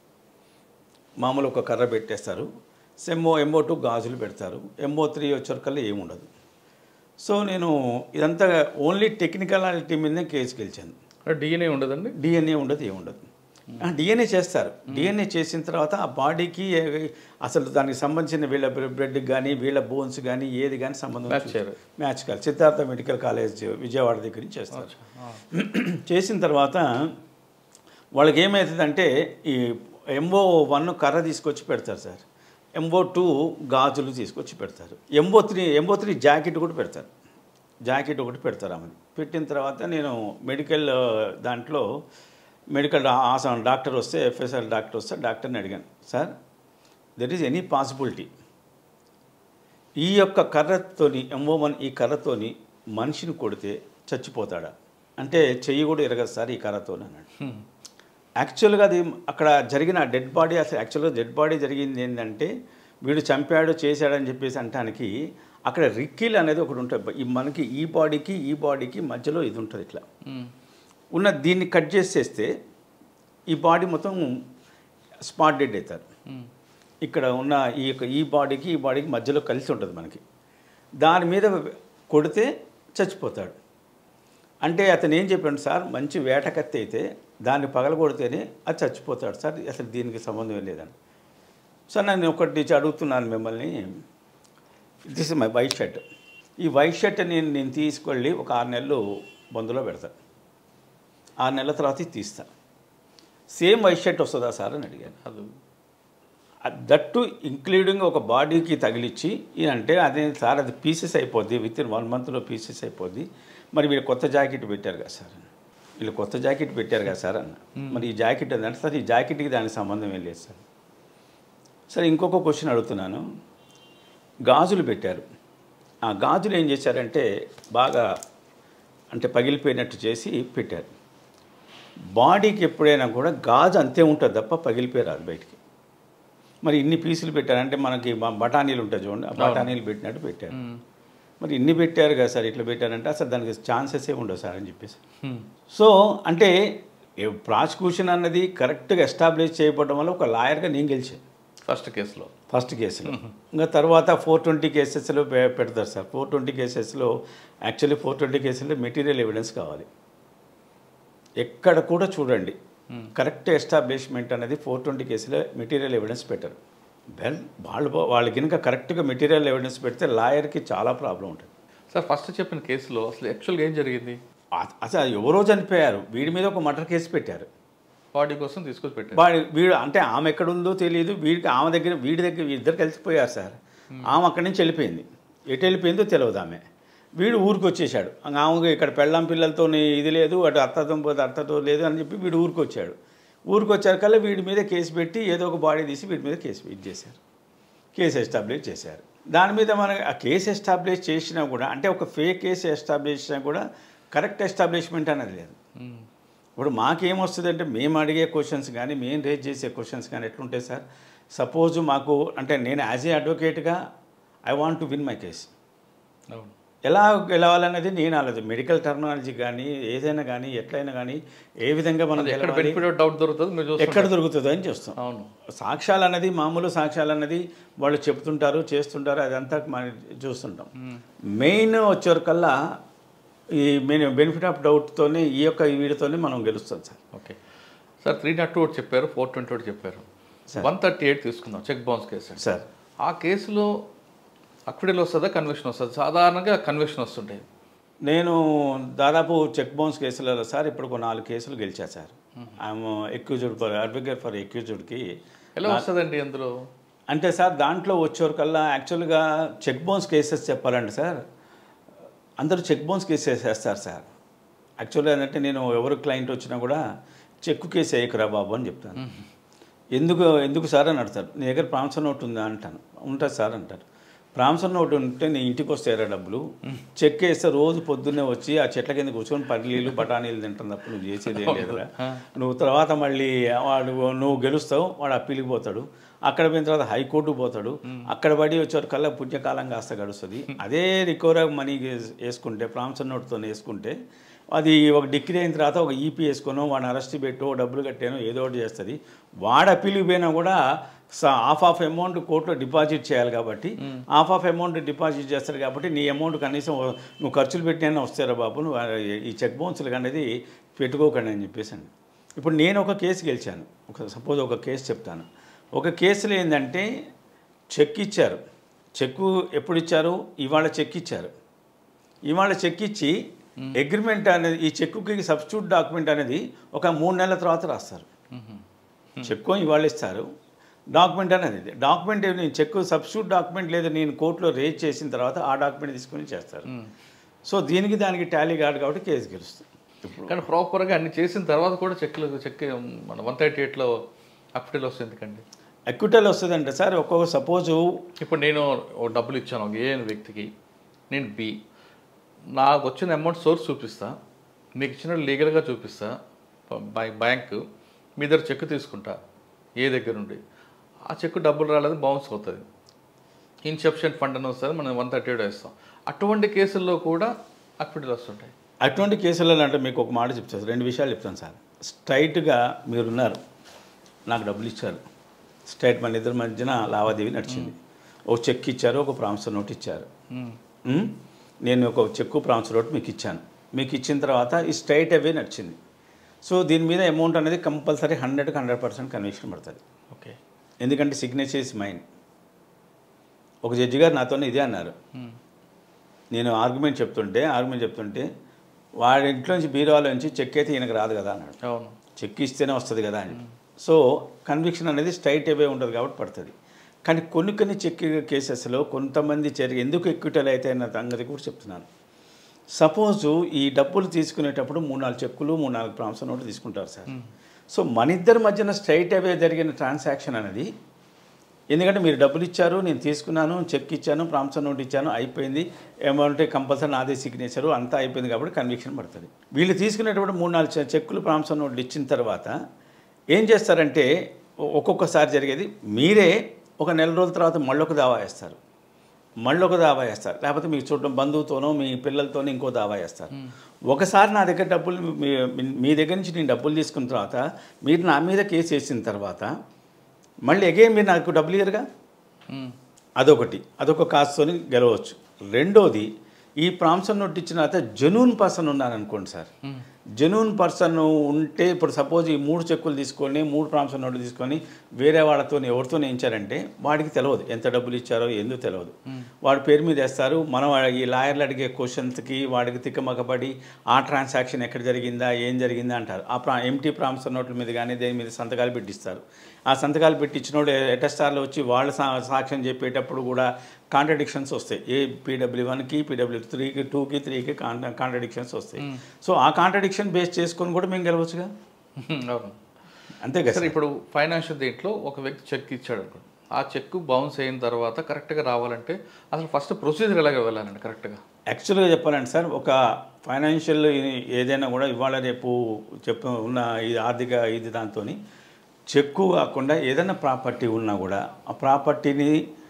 మామూలు ఒక కర్ర పెట్టేస్తారు సెమ్మో ఎంఓ టూ గాజులు పెడతారు ఎంఓ త్రీ వచ్చేకల్లా ఏముండదు సో నేను ఇదంతా ఓన్లీ టెక్నికలాలిటీ మీదనే కేసు గెలిచాను డిఎన్ఏ ఉండదండి డిఎన్ఏ ఉండదు ఏముండదు డిఎన్ఏ చేస్తారు డిఎన్ఏ చేసిన తర్వాత ఆ బాడీకి ఏ- అసలు దానికి సంబంధించిన వీళ్ళ బ్లడ్ కానీ వీళ్ళ బోన్స్ కానీ ఏది కానీ సంబంధం Match చేయరు. మ్యాచ్ కాదు సిద్ధార్థ మెడికల్ కాలేజ్ విజయవాడ దగ్గర నుంచి చేస్తారు చేసిన తర్వాత వాళ్ళకి ఏమవుతుందంటే ఈ ఎంఓ వన్ కర్ర తీసుకొచ్చి పెడతారు సార్ ఎంఓ టూ గాజులు తీసుకొచ్చి పెడతారు MO three MO three jacket కూడా పెడతారు జాకెట్ ఒకటి పెడతారు ఆమె పెట్టిన తర్వాత నేను మెడికల్ ఆ, దాంట్లో మెడికల్ ఆసన డాక్టర్ వస్తే ఎఫ్ఎస్ఎల్ డాక్టర్ వస్తే డాక్టర్ని అడిగాను sir there is any possibility ఈ యొక్క కర్రతోని ఎంఓ వన్ ఈ కర్రతోని మనిషిని కొడితే చచ్చిపోతాడా అంటే చెయ్యి కూడా ఎరగదు సార్ ఈ కర్రతోని అన్నాడు యాక్చువల్గా అది అక్కడ జరిగిన డెడ్ బాడీ అసలు యాక్చువల్గా డెడ్ బాడీ జరిగింది ఏంటంటే వీడు చంపాడు చేశాడని చెప్పేసి అంటానికి అక్కడ రిక్కిల్ అనేది ఒకటి ఉంటుంది ఈ మనకి ఈ బాడీకి ఈ బాడీకి మధ్యలో ఇది ఉంటుంది ఇట్లా మ్మ్. ఉన్న దీన్ని కట్ చేసేస్తే ఈ బాడీ మొత్తం స్పాట్ డెడ్ అవుతారు మ్మ్. ఇక్కడ ఉన్న ఈ యొక్క ఈ బాడీకి ఈ బాడీకి మధ్యలో కలిసి ఉంటుంది మనకి దాని మీద కొడితే చచ్చిపోతాడు అంటే అతను ఏం చెప్పాడు సార్ మంచి వేట కత్తి అయితే దాన్ని పగలగొడితేనే అది చచ్చిపోతాడు సార్ అసలు దీనికి సంబంధం లేదని సార్ నేను ఒకటి అడుగుతున్నాను మిమ్మల్ని this is my white shirt ఈ వైట్ షర్ట్ నేను నేను తీసుకెళ్ళి ఒక ఆరు నెలలు బందులో పెడతాను ఆరు నెలల తర్వాత ఇది తీస్తా సేమ్ వైట్ షర్ట్ వస్తుందా సార్ అని అడిగాను అది దట్టు ఇంక్లూడింగ్ ఒక బాడీకి తగిలిచ్చి అంటే అదే సార్ అది పీసెస్ అయిపోద్ది విత్ ఇన్ వన్ మంత్లో పీసెస్ అయిపోద్ది మరి వీళ్ళు కొత్త జాకెట్ పెట్టారు కదా సార్ వీళ్ళు కొత్త జాకెట్ పెట్టారు కదా సార్ అన్న మరి ఈ జాకెట్ ఏంటంటే సార్ ఈ జాకెట్కి దానికి సంబంధం ఏం లేదు సార్ సరే ఇంకొక క్వశ్చన్ అడుగుతున్నాను గాజులు పెట్టారు ఆ గాజులు ఏం చేశారంటే బాగా అంటే పగిలిపోయినట్టు చేసి పెట్టారు బాడీకి ఎప్పుడైనా కూడా గాజు అంతే ఉంటుంది తప్ప పగిలిపోయి రాదు బయటికి మరి ఇన్ని పీసులు పెట్టారంటే మనకి బ- బఠానీలు ఉంటాయి చూడండి ఆ బఠానీలు పెట్టినట్టు పెట్టారు మ్మ్. మరి ఇన్ని పెట్టారు కదా సార్ ఇట్లా పెట్టారంటే అసలు దానికి ఛాన్సెస్ ఏ ఉండవు సార్ అని చెప్పేసి మ్మ్. సో అంటే ప్రాసిక్యూషన్ అన్నది కరెక్ట్గా ఎస్టాబ్లిష్ చేయబడడం వల్ల ఒక లాయర్గా నేను గెలిచాను ఫస్ట్ కేసులో ఫస్ట్ కేసులో ఇంకా తర్వాత ఫోర్ ట్వంటీ కేసెస్లో పె- పెడతారు సార్ ఫోర్ ట్వంటీ కేసెస్లో యాక్చువల్లీ ఫోర్ ట్వంటీ కేసెస్లో మెటీరియల్ ఎవిడెన్స్ కావాలి ఎక్కడ కూడా చూడండి కరెక్ట్ ఎస్టాబ్లిష్మెంట్ అనేది ఫోర్ ట్వంటీ కేసులో మెటీరియల్ ఎవిడెన్స్ పెట్టరు వెల్ వాళ్ళు వాళ్ళు కనుక కరెక్ట్గా మెటీరియల్ ఎవిడెన్స్ పెడితే లాయర్కి చాలా ప్రాబ్లం ఉంటుంది సార్ ఫస్ట్ చెప్పిన కేసులో అసలు యాక్చువల్గా ఏం జరిగింది అ- అసలు ఎవరో చనిపోయారు వీడి మీద ఒక మర్డర్ కేసు పెట్టారు బాడీ కోసం తీసుకొచ్చి పెట్టారు వాడి వీడు అంటే ఆమె ఎక్కడ ఉందో తెలియదు వీడికి ఆమె దగ్గర వీడి దగ్గర ఇద్దరు కలిసిపోయారు సార్ ఆమె అక్కడి నుంచి వెళ్ళిపోయింది ఎటు వెళ్ళిపోయిందో తెలియదు ఆమె వీడు ఊరికి వచ్చేసాడు ఆమె ఇక్కడ పెళ్ళాం పిల్లలతో ఇది లేదు అటు అత్తతో పోతే అత్తతో లేదు అని చెప్పి వీడు ఊరికి వచ్చాడు ఊరికి వచ్చాకల్లా వీడి మీద కేసు పెట్టి ఏదో ఒక బాడీ తీసి వీడి మీద కేసు ఇది చేశారు కేసు ఎస్టాబ్లిష్ చేశారు దాని మీద మన ఆ కేసు ఎస్టాబ్లిష్ చేసినా కూడా అంటే ఒక ఫేక్ కేసు ఎస్టాబ్లిష్ చేసినా కూడా కరెక్ట్ ఎస్టాబ్లిష్మెంట్ అనేది లేదు మ్మ్. ఇప్పుడు మాకేమొస్తుంది అంటే మేము అడిగే క్వశ్చన్స్ కానీ మేము రేజ్ చేసే క్వశ్చన్స్ కానీ ఎట్లుంటాయి సార్ సపోజ్ మాకు అంటే నేను యాజ్ ఏ అడ్వకేట్గా I want to win my case అవును ఎలా గెలవాలనేది నేను ఆలోచన మెడికల్ టెక్నాలజీ కానీ ఏదైనా కానీ ఎట్లయినా కానీ ఏ విధంగా మనం ఎక్కడ గెలవాలి బెనిఫిట్ డౌట్ దొరుకుతుంది మీరు చూస్తారు ఎక్కడ దొరుకుతుందో అని చూస్తాం అవును సాక్ష్యాలు అన్నది మామూలు సాక్ష్యాలు అన్నది వాళ్ళు చెప్తుంటారు చేస్తుంటారు అదంతా మనం చూస్తుంటాం మెయిన్ వచ్చేవరకల్లా ఈ మెయిన్ బెనిఫిట్ ఆఫ్ డౌట్తోనే ఈ యొక్క వీడితోనే మనం గెలుస్తాం sir okay sir three not two ఒకటి చెప్పారు ఫోర్ ట్వంటీ ఒకటి చెప్పారు వన్ థర్టీ ఎయిట్ తీసుకుందాం చెక్ బౌన్స్ కేసు అండి. సార్ ఆ కేసులో అక్విడల్ వస్తుందా కన్విక్షన్ వస్తుంది సాధారణంగా కన్విక్షన్ వస్తుంటాయి నేను దాదాపు చెక్ బౌన్స్ కేసులలో సార్ ఇప్పుడు ఒక నాలుగు కేసులు గెలిచా sir I'm accused for advocate for ఎక్యూజ్డ్కి ఎలా వస్తుందండి అందులో అంటే సార్ దాంట్లో వచ్చేవరకల్లా యాక్చువల్గా చెక్ బౌన్స్ కేసెస్ చెప్పాలంటే సార్ అందరూ చెక్ బౌన్స్ కేసెస్ వేస్తారు సార్ యాక్చువల్గా ఏంటంటే నేను ఎవరు క్లయింట్ వచ్చినా కూడా చెక్కు కేసు వేయకురా బాబు అని చెప్తాను ఎందుకు ఎందుకు సార్ అని అడతారు నీ దగ్గర ప్రాంసర్ నోట్ ఉందా అంటాను ఉంటుంది సార్ అంటారు ప్రాంసర్ నోట్ ఉంటే నీ ఇంటికి వస్తాయరా డబ్బులు చెక్ వేస్తే రోజు పొద్దున్నే వచ్చి ఆ చెట్ల కింద కూర్చొని పల్లీలు బఠానీలు తింటాం తప్ప నువ్వు చేసేది ఏం లేదురా నువ్వు తర్వాత మళ్ళీ వాడు నువ్వు గెలుస్తావు వాడు అప్పీల్కి పోతాడు అక్కడ పోయిన తర్వాత హైకోర్టుకు పోతాడు అక్కడ పడి వచ్చే కల్లా పుణ్యకాలం కాస్త గడుస్తుంది అదే రికవర్ మనీ వేసుకుంటే ప్రాంసర్ నోట్తో వేసుకుంటే అది ఒక డిగ్రీ అయిన తర్వాత ఒక ఈపీ వేసుకోనో వాడిని అరెస్ట్ పెట్టో డబ్బులు కట్టానో ఏదో ఒకటి చేస్తుంది వాడు అప్పీల్కి పోయినా కూడా హాఫ్ ఆఫ్ అమౌంట్ కోర్టులో డిపాజిట్ చేయాలి కాబట్టి హాఫ్ ఆఫ్ అమౌంట్ డిపాజిట్ చేస్తారు కాబట్టి నీ అమౌంట్ కనీసం నువ్వు ఖర్చులు పెట్టినా వస్తారా బాబు నువ్వు ఈ చెక్ బౌన్స్లు అనేది పెట్టుకోకండి అని చెప్పేసి అండి ఇప్పుడు నేను ఒక కేసు గెలిచాను ఒక సపోజ్ ఒక కేసు చెప్తాను ఒక కేసులో ఏంటంటే చెక్ ఇచ్చారు చెక్కు ఎప్పుడు ఇచ్చారు ఇవాళ చెక్ ఇచ్చారు ఇవాళ చెక్ ఇచ్చి అగ్రిమెంట్ అనేది ఈ చెక్కుకి సబ్స్టిట్యూట్ డాక్యుమెంట్ అనేది ఒక మూడు నెలల తర్వాత రాస్తారు చెక్కు ఇవాళ ఇస్తారు డాక్యుమెంట్ అనేది ఇది. డాక్యుమెంట్ నేను చెక్ సబ్స్టిట్యూట్ డాక్యుమెంట్ లేదా నేను కోర్టులో రేజ్ చేసిన తర్వాత ఆ డాక్యుమెంట్ తీసుకొని చేస్తారు సో దీనికి దానికి టాలీ కాదు కాబట్టి కేసు గెలుస్తుంది ఇప్పుడు కానీ ప్రాపర్గా అన్ని చేసిన తర్వాత కూడా చెక్లు చెక్ మన వన్ థర్టీ ఎయిట్లో అక్విడల్ వస్తుంది ఎందుకండి అక్విటల్ వస్తుందంటే సార్ ఒక్కొక్క సపోజు ఇప్పుడు నేను ఓ డబ్బులు ఇచ్చాను ఒక ఏ వ్యక్తికి నేను బి నాకు వచ్చిన అమౌంట్ సోర్స్ చూపిస్తా మీకు ఇచ్చిన లీగల్గా చూపిస్తా బై బ్యాంక్ మీ దగ్గర చెక్ తీసుకుంటా ఏ దగ్గర నుండి ఆ చెక్ డబ్బులు రాలేదు బౌన్స్ అవుతుంది ఇన్సెప్షన్ ఫండ్ అని వస్తుంది మనం వన్ థర్టీ వేస్తాం అటువంటి కేసుల్లో కూడా అక్విడల్ వస్తుంటాయి అటువంటి కేసులలో అంటే మీకు ఒక మాట చెప్తాను సార్. రెండు విషయాలు చెప్తాను సార్ స్ట్రైట్గా మీరున్నారు నాకు డబ్బులు ఇచ్చారు స్ట్రైట్ మన ఇద్దరి మధ్యన లావాదేవీ నడిచింది ఒక చెక్ ఇచ్చారు ఒక ప్రామిసర్ నోట్ ఇచ్చారు ఉమ్? నేను ఒక చెక్కు ప్రామిసర్ నోట్ మీకు ఇచ్చాను మీకు ఇచ్చిన తర్వాత ఈ స్ట్రైట్ అవే నడిచింది సో దీని మీద అమౌంట్ అనేది కంపల్సరీ హండ్రెడ్కి హండ్రెడ్ పర్సెంట్ కన్విక్షన్ పడుతుంది ఓకే ఎందుకంటే సిగ్నేచర్ ఇస్ మైండ్ ఒక జడ్జి గారు నాతో ఇదే అన్నారు నేను ఆర్గ్యుమెంట్ చెప్తుంటే ఆర్గ్యుమెంట్ చెప్తుంటే వాడి ఇంట్లో నుంచి బీరువాలో నుంచి చెక్ అయితే ఈయనకు రాదు కదా అన్నాడు అవును చెక్ ఇస్తేనే వస్తుంది కదా అని సో కన్విక్షన్ అనేది స్ట్రైట్ అవే ఉంటుంది కాబట్టి పడుతుంది కానీ కొన్ని కొన్ని చెక్ కేసెస్లో కొంతమంది జరిగి ఎందుకు ఎక్విటల్ అయితే అన్న సంగతి కూడా చెప్తున్నాను సపోజు ఈ డబ్బులు తీసుకునేటప్పుడు మూడు నాలుగు చెక్కులు మూడు నాలుగు ప్రాంసర్ నోట్లు తీసుకుంటారు సార్ సో మన ఇద్దరి మధ్యన స్ట్రైట్ అవే జరిగిన ట్రాన్సాక్షన్ అనేది ఎందుకంటే మీరు డబ్బులు ఇచ్చారు నేను తీసుకున్నాను చెక్ ఇచ్చాను ప్రాంసర్ నోట్ ఇచ్చాను అయిపోయింది అమౌంట్ కంపల్సరీ నాదే సిగ్నేచరు అంతా అయిపోయింది కాబట్టి కన్విక్షన్ పడుతుంది వీళ్ళు తీసుకునేటప్పుడు మూడు నాలుగు చె- చెక్కులు ప్రాంసర్ నోట్లు ఇచ్చిన తర్వాత ఏం చేస్తారంటే ఒ- ఒక్కొక్కసారి జరిగేది మీరే ఒక నెల రోజుల తర్వాత మళ్ళొక దావా వేస్తారు మళ్ళొక దావా వేస్తారు లేకపోతే మీకు చూడడం బంధువుతోనో మీ పిల్లలతోనో ఇంకో దావా వేస్తారు ఒకసారి నా దగ్గర డబ్బులు మీ- మీ- మీ దగ్గర నుంచి నేను డబ్బులు తీసుకున్న తర్వాత మీరు నా మీద కేసు వేసిన తర్వాత మళ్ళీ అగైన్ మీరు నాకు డబ్బులు ఇయ్యరుగా మ్మ్. అదొకటి అదొక కాస్తోని గెలవచ్చు రెండోది ఈ ప్రాంసన్ నోట్ ఇచ్చిన తర్వాత జెన్యూన్ పర్సన్ ఉన్నారనుకోండి సార్ జెన్యూన్ పర్సన్ ఉంటే ఇప్పుడు సపోజ్ ఈ మూడు చెక్కులు తీసుకొని మూడు ప్రాంసన్ నోట్లు తీసుకొని వేరే వాళ్ళతో ఎవరితో ఇచ్చారంటే వాడికి తెలియదు ఎంత డబ్బులు ఇచ్చారో ఎందుకు తెలియదు వాడి పేరు మీద వేస్తారు మనం ఈ లాయర్లు అడిగే క్వశ్చన్స్కి వాడికి తిక్కమకబడి ఆ ట్రాన్సాక్షన్ ఎక్కడ జరిగిందా ఏం జరిగిందా అంటారు ఆ ప్రా ఎంటీ ప్రాంసన్ నోట్ల మీద కానీ దేని మీద సంతకాలు పెట్టిస్తారు ఆ సంతకాలు పెట్టించినోడు ఎటస్టార్లో వచ్చి వాళ్ళ సా సాక్ష్యం చెప్పేటప్పుడు కూడా కాంట్రడిక్షన్స్ వస్తాయి ఏ పీడబ్ల్యూ వన్కి పీడబ్ల్యూ త్రీకి టూకి త్రీకి కాంట్రడిక్షన్స్ వస్తాయి సో ఆ కాంట్రడిక్షన్ బేస్ చేసుకొని కూడా మేము గెలవచ్చుగా అవును అంతే కదా సరే ఇప్పుడు ఫైనాన్షియల్ దీంట్లో ఒక వ్యక్తి చెక్ ఇచ్చాడు అనుకోండి ఆ చెక్ బౌన్స్ అయిన తర్వాత కరెక్ట్గా రావాలంటే అసలు ఫస్ట్ ప్రొసీజర్ ఎలాగ వెళ్ళాలండి కరెక్ట్గా యాక్చువల్గా చెప్పాలంటే సార్ ఒక ఫైనాన్షియల్ ఏదైనా కూడా ఇవాళ రేపు చెప్పు ఉన్న ఈ ఆర్థిక ఇది దాంతో చెక్కు కాకుండా ఏదైనా ప్రాపర్టీ ఉన్నా కూడా ఆ ప్రాపర్టీని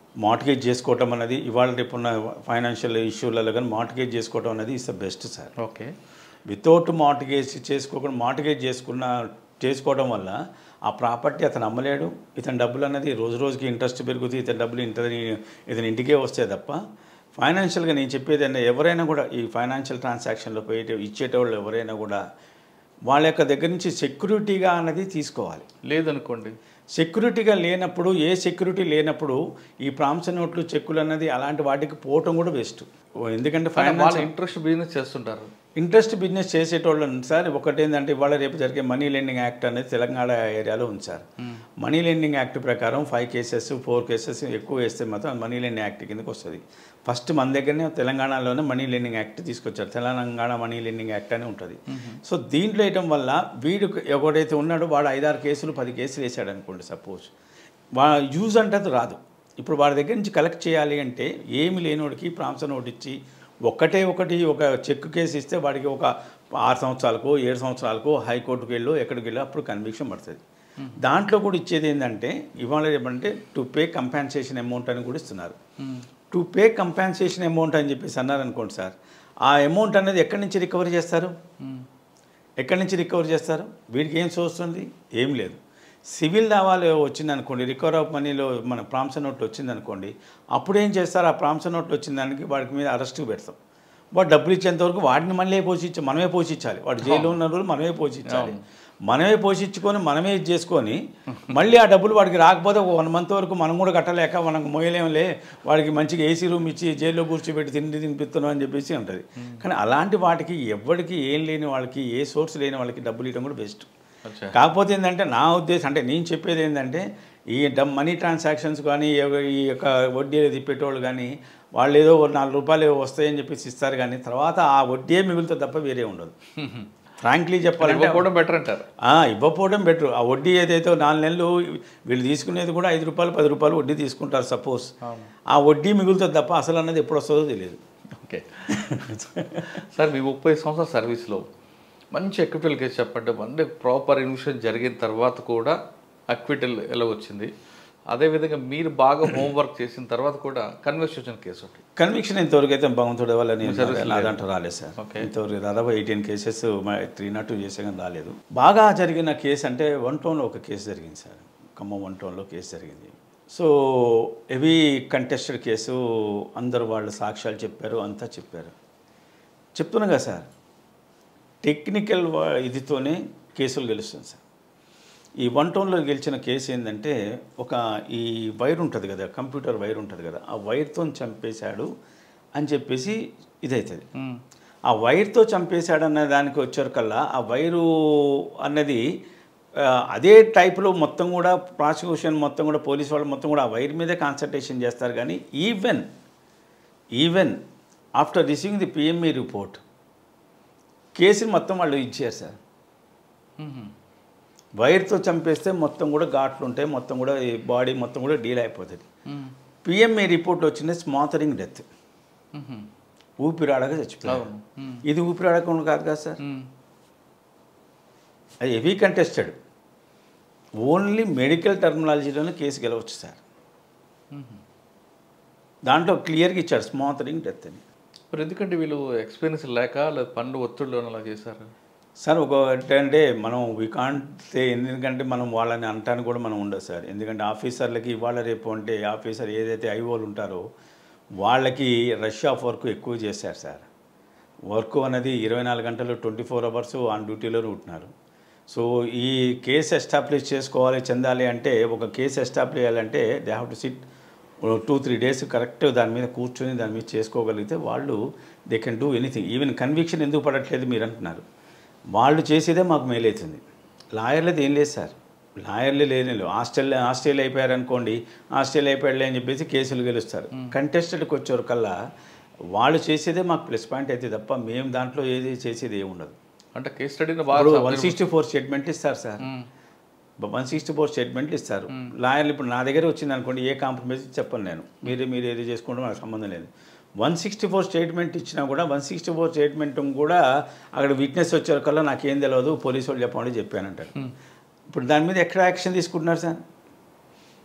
మార్టిగేజ్ చేసుకోవటం అనేది ఇవాళ రేపు ఉన్న ఫైనాన్షియల్ ఇష్యూలలో కానీ మార్టిగేజ్ చేసుకోవటం అనేది is the best sir okay without mortgage చేసుకోకుండా మార్టిగేజ్ చేసుకున్న చేసుకోవడం వల్ల ఆ ప్రాపర్టీ అతను అమ్మలేడు ఇతని డబ్బులు అన్నది రోజు రోజుకి ఇంట్రెస్ట్ పెరుగుతుంది ఇతని డబ్బులు ఇంటని ఇతని ఇంటికే వస్తే తప్ప ఫైనాన్షియల్గా నేను చెప్పేది అంటే ఎవరైనా కూడా ఈ ఫైనాన్షియల్ ట్రాన్సాక్షన్లో పోయేట ఇచ్చేటోళ్ళు ఎవరైనా కూడా వాళ్ళ యొక్క దగ్గర నుంచి సెక్యూరిటీగా అన్నది తీసుకోవాలి లేదనుకోండి సెక్యూరిటీగా లేనప్పుడు ఏ సెక్యూరిటీ లేనప్పుడు ఈ ప్రాంస నోట్లు చెక్కులు అన్నది అలాంటి వాటికి పోవటం కూడా బెస్ట్ ఎందుకంటే కానీ ఫైనాన్స్ వాళ్ళ ఇంట్రెస్ట్ బిజినెస్ చేస్తుంటారు ఇంట్రెస్ట్ బిజినెస్ చేసేటోళ్ళని సార్ ఒకటి ఏంటంటే ఇవాళ రేపు జరిగే మనీ లెండింగ్ యాక్ట్ అనేది తెలంగాణ ఏరియాలో ఉంది సార్ మనీ లెండింగ్ యాక్ట్ ప్రకారం ఫైవ్ కేసెస్ ఫోర్ కేసెస్ ఎక్కువ వేస్తే మాత్రం మనీ లెండింగ్ యాక్ట్ కిందకి వస్తుంది ఫస్ట్ మన దగ్గరనే తెలంగాణలోనే మనీ లెండింగ్ యాక్ట్ తీసుకొచ్చారు తెలంగాణ మనీ లెండింగ్ యాక్ట్ అని ఉంటుంది సో దీంట్లో వేయటం వల్ల వీడు ఎవడైతే ఉన్నాడో వాడు ఐదారు కేసులు పది కేసులు వేసాడు అనుకోండి సపోజ్ వా యూజ్ అంటే అది రాదు ఇప్పుడు వాడి దగ్గర నుంచి కలెక్ట్ చేయాలి అంటే ఏమి లేనోడికి ప్రాంస నోట్ ఇచ్చి ఒక్కటే ఒకటి ఒక చెక్ కేసు ఇస్తే వాడికి ఒక ఆరు సంవత్సరాలకు ఏడు సంవత్సరాలకు హైకోర్టుకి వెళ్ళు ఎక్కడికి వెళ్ళి అప్పుడు కన్విక్షన్ పడుతుంది దాంట్లో కూడా ఇచ్చేది ఏంటంటే ఇవాళ ఏమంటే టు పే కంపెన్సేషన్ అమౌంట్ అని కూడా ఇస్తున్నారు టు పే కంపెన్సేషన్ అమౌంట్ అని చెప్పేసి అన్నారు అనుకోండి సార్ ఆ అమౌంట్ అనేది ఎక్కడి నుంచి రికవరీ చేస్తారు ఎక్కడి నుంచి రికవర్ చేస్తారు వీడికి ఏం సోర్స్ ఉంది ఏం లేదు సివిల్ దావాలు వచ్చింది అనుకోండి రికవర్ ఆఫ్ మనీలో మన ప్రాంస నోట్ వచ్చింది అనుకోండి అప్పుడు ఏం చేస్తారు ఆ ప్రాంస నోట్ వచ్చిన దానికి వాడికి మీద అరెస్ట్కి పెడతాం వాడు డబ్బులు ఇచ్చేంత వరకు వాడిని మళ్ళీ పోషించి మనమే పోషించాలి వాడు జైల్లో ఉన్న రోజులు మనమే పోషించాలి మనమే పోషించుకొని మనమే ఇది చేసుకొని మళ్ళీ ఆ డబ్బులు వాడికి రాకపోతే ఒక వన్ మంత్ వరకు మనం కూడా కట్టలేక మనం మోయలేంలే వాడికి మంచిగా ఏసీ రూమ్ ఇచ్చి జైల్లో కూర్చోబెట్టి తిండి తినిపిస్తున్నాం అని చెప్పేసి ఉంటుంది కానీ అలాంటి వాటికి ఎవరికి ఏం లేని వాళ్ళకి ఏ సోర్స్ లేని వాళ్ళకి డబ్బులు ఇవ్వడం కూడా బెస్ట్ అచ్చా కాకపోతే ఏంటంటే నా ఉద్దేశం అంటే నేను చెప్పేది ఏంటంటే ఈ డబ్ మనీ ట్రాన్సాక్షన్స్ కానీ ఎవ- ఈ యొక్క వడ్డీ తిప్పేటోళ్ళు కానీ వాళ్ళు ఏదో ఓ నాలుగు రూపాయలు ఏవో వస్తాయని చెప్పేసి ఇస్తారు కానీ తర్వాత ఆ వడ్డీ మిగులుతుంది తప్ప వేరే ఉండదు ఫ్రాంక్లీ చెప్పాలంటే ఇవ్వకపోవడం బెటర్ అంటారు ఆ, ఇవ్వకపోవడం బెటర్ ఆ వడ్డీ ఏదైతే నాలుగు నెలలు వీళ్ళు తీసుకునేది కూడా ఐదు రూపాయలు పది రూపాయలు వడ్డీ తీసుకుంటారు సపోజ్ అవును. ఆ వడ్డీ మిగులుతుంది తప్ప అసలు అన్నది ఎప్పుడు వస్తుందో తెలియదు ఓకే సార్ మీ ముప్పై సంవత్సరాల సర్వీస్లో మంచి అక్విటల్ కేసు చెప్పండి అంటే ప్రాపర్ ఇన్వెస్టిగేషన్ జరిగిన తర్వాత కూడా అక్విటల్ ఎలా వచ్చింది అదేవిధంగా మీరు బాగా హోంవర్క్ చేసిన తర్వాత కూడా కన్వర్సేషన్ కేసు ఒకటి కన్విక్షన్ ఇంతవరకు అయితే భగవంతుడి వల్ల నేను service నా దాంట్లో రాలేదు సార్ Okay. ఇంతవరకు దాదాపు eighteen cases three not two చేసే కానీ రాలేదు బాగా జరిగిన కేసు అంటే వన్ టౌన్లో ఒక కేసు జరిగింది సార్ ఖమ్మం వన్ టౌన్లో కేసు జరిగింది సో హెవీ కంటెస్టెడ్ కేసు అందరు వాళ్ళు సాక్ష్యాలు చెప్పారు అంతా చెప్పారు చెప్తున్నా కదా సార్ టెక్నికల్ వా- ఇదితోనే కేసులు గెలుస్తుంది సార్ ఈ వన్ టౌన్లో గెలిచిన కేసు ఏంటంటే ఒక ఈ వైర్ ఉంటుంది కదా కంప్యూటర్ వైర్ ఉంటుంది కదా ఆ వైర్తో చంపేశాడు అని చెప్పేసి ఇదవుతుంది ఆ వైర్తో చంపేశాడు అనే దానికి వచ్చేకల్లా ఆ వైరు అన్నది ఆ, అదే టైప్లో మొత్తం కూడా ప్రాసిక్యూషన్ మొత్తం కూడా పోలీస్ వాళ్ళు మొత్తం కూడా ఆ వైర్ మీదే కాన్సన్ట్రేషన్ చేస్తారు కానీ even even after receiving the PME report కేసుని మొత్తం వాళ్ళు ఇచ్చారు సార్ వైర్తో చంపేస్తే మొత్తం కూడా ఘాట్లు ఉంటాయి మొత్తం కూడా ఈ బాడీ మొత్తం కూడా డీల్ అయిపోతుంది పిఎంఏ రిపోర్ట్ వచ్చింది స్మాథరింగ్ డెత్ ఊపిరాడగా చచ్చిపోయాడు అవును. ఇది ఊపిరాడకుండా కాదు కదా సార్ అది హెవీ కంటెస్టెడ్ ఓన్లీ మెడికల్ టర్మినాలజీలోనే కేసు గెలవచ్చు సార్ దాంట్లో క్లియర్గా ఇచ్చాడు స్మాథరింగ్ డెత్ అని మరి ఎందుకంటే వీళ్ళు ఎక్స్పీరియన్స్ లేక లేదా పన్ను ఒత్తిడిలో అలా చేశారు సార్ ఒక అంటే మనం వీ కాంట్ ఎందుకంటే మనం వాళ్ళని అనటానికి కూడా మనం ఉండదు సార్ ఎందుకంటే ఆఫీసర్లకి ఇవాళ రేపు అంటే ఆఫీసర్ ఏదైతే ఐఓలు ఉంటారో వాళ్ళకి రష్ ఆఫ్ వర్క్ ఎక్కువ చేశారు సార్ వర్క్ అనేది ఇరవై నాలుగు గంటలు ట్వంటీ ఫోర్ అవర్స్ ఆన్ డ్యూటీలోనే ఉంటున్నారు సో ఈ కేసు ఎస్టాబ్లిష్ చేసుకోవాలి చెందాలి అంటే ఒక కేసు ఎస్టాబ్లిష్ చేయాలంటే they have to sit two three days correct దాని మీద కూర్చొని దాని మీద చేసుకోగలిగితే వాళ్ళు they can do anything even conviction ఎందుకు పడట్లేదు మీరు అంటున్నారు వాళ్ళు చేసేదే మాకు మేలవుతుంది లాయర్లది ఏం లేదు సార్ లాయర్లు లేని లేవు ఆస్ట్రేలియా ఆస్ట్రేలియా అయిపోయారు అనుకోండి ఆస్ట్రేలియా అయిపోయాడులే అని చెప్పేసి కేసులు గెలుస్తారు కంటెస్టెడ్కి వచ్చేవారు కల్లా వాళ్ళు చేసేదే మాకు ప్లస్ పాయింట్ అయితే తప్ప మేము దాంట్లో ఏది చేసేది ఏమి ఉండదు అంటే కేస్ స్టడీని ఇప్పుడు బాగా వన్ సిక్స్టీ ఫోర్ స్టేట్మెంట్ ఇస్తారు సార్ మ్మ్. వన్ సిక్స్టీ ఫోర్ స్టేట్మెంట్లు ఇస్తారు లాయర్లు ఇప్పుడు నా దగ్గర వచ్చింది అనుకోండి ఏ కాంప్రమైజ్ చెప్పను నేను మీరే మీరు ఏది చేసుకుంటే నాకు సంబంధం లేదు వన్ సిక్స్టీ ఫోర్ స్టేట్మెంట్ ఇచ్చినా కూడా వన్ సిక్స్టీ ఫోర్ స్టేట్మెంట్ కూడా అక్కడ విట్నెస్ వచ్చేకల్లా నాకేం తెలియదు పోలీసు వాళ్ళు చెప్పండి చెప్పానంటారు ఇప్పుడు దాని మీద ఎక్కడ యాక్షన్ తీసుకుంటున్నారు సార్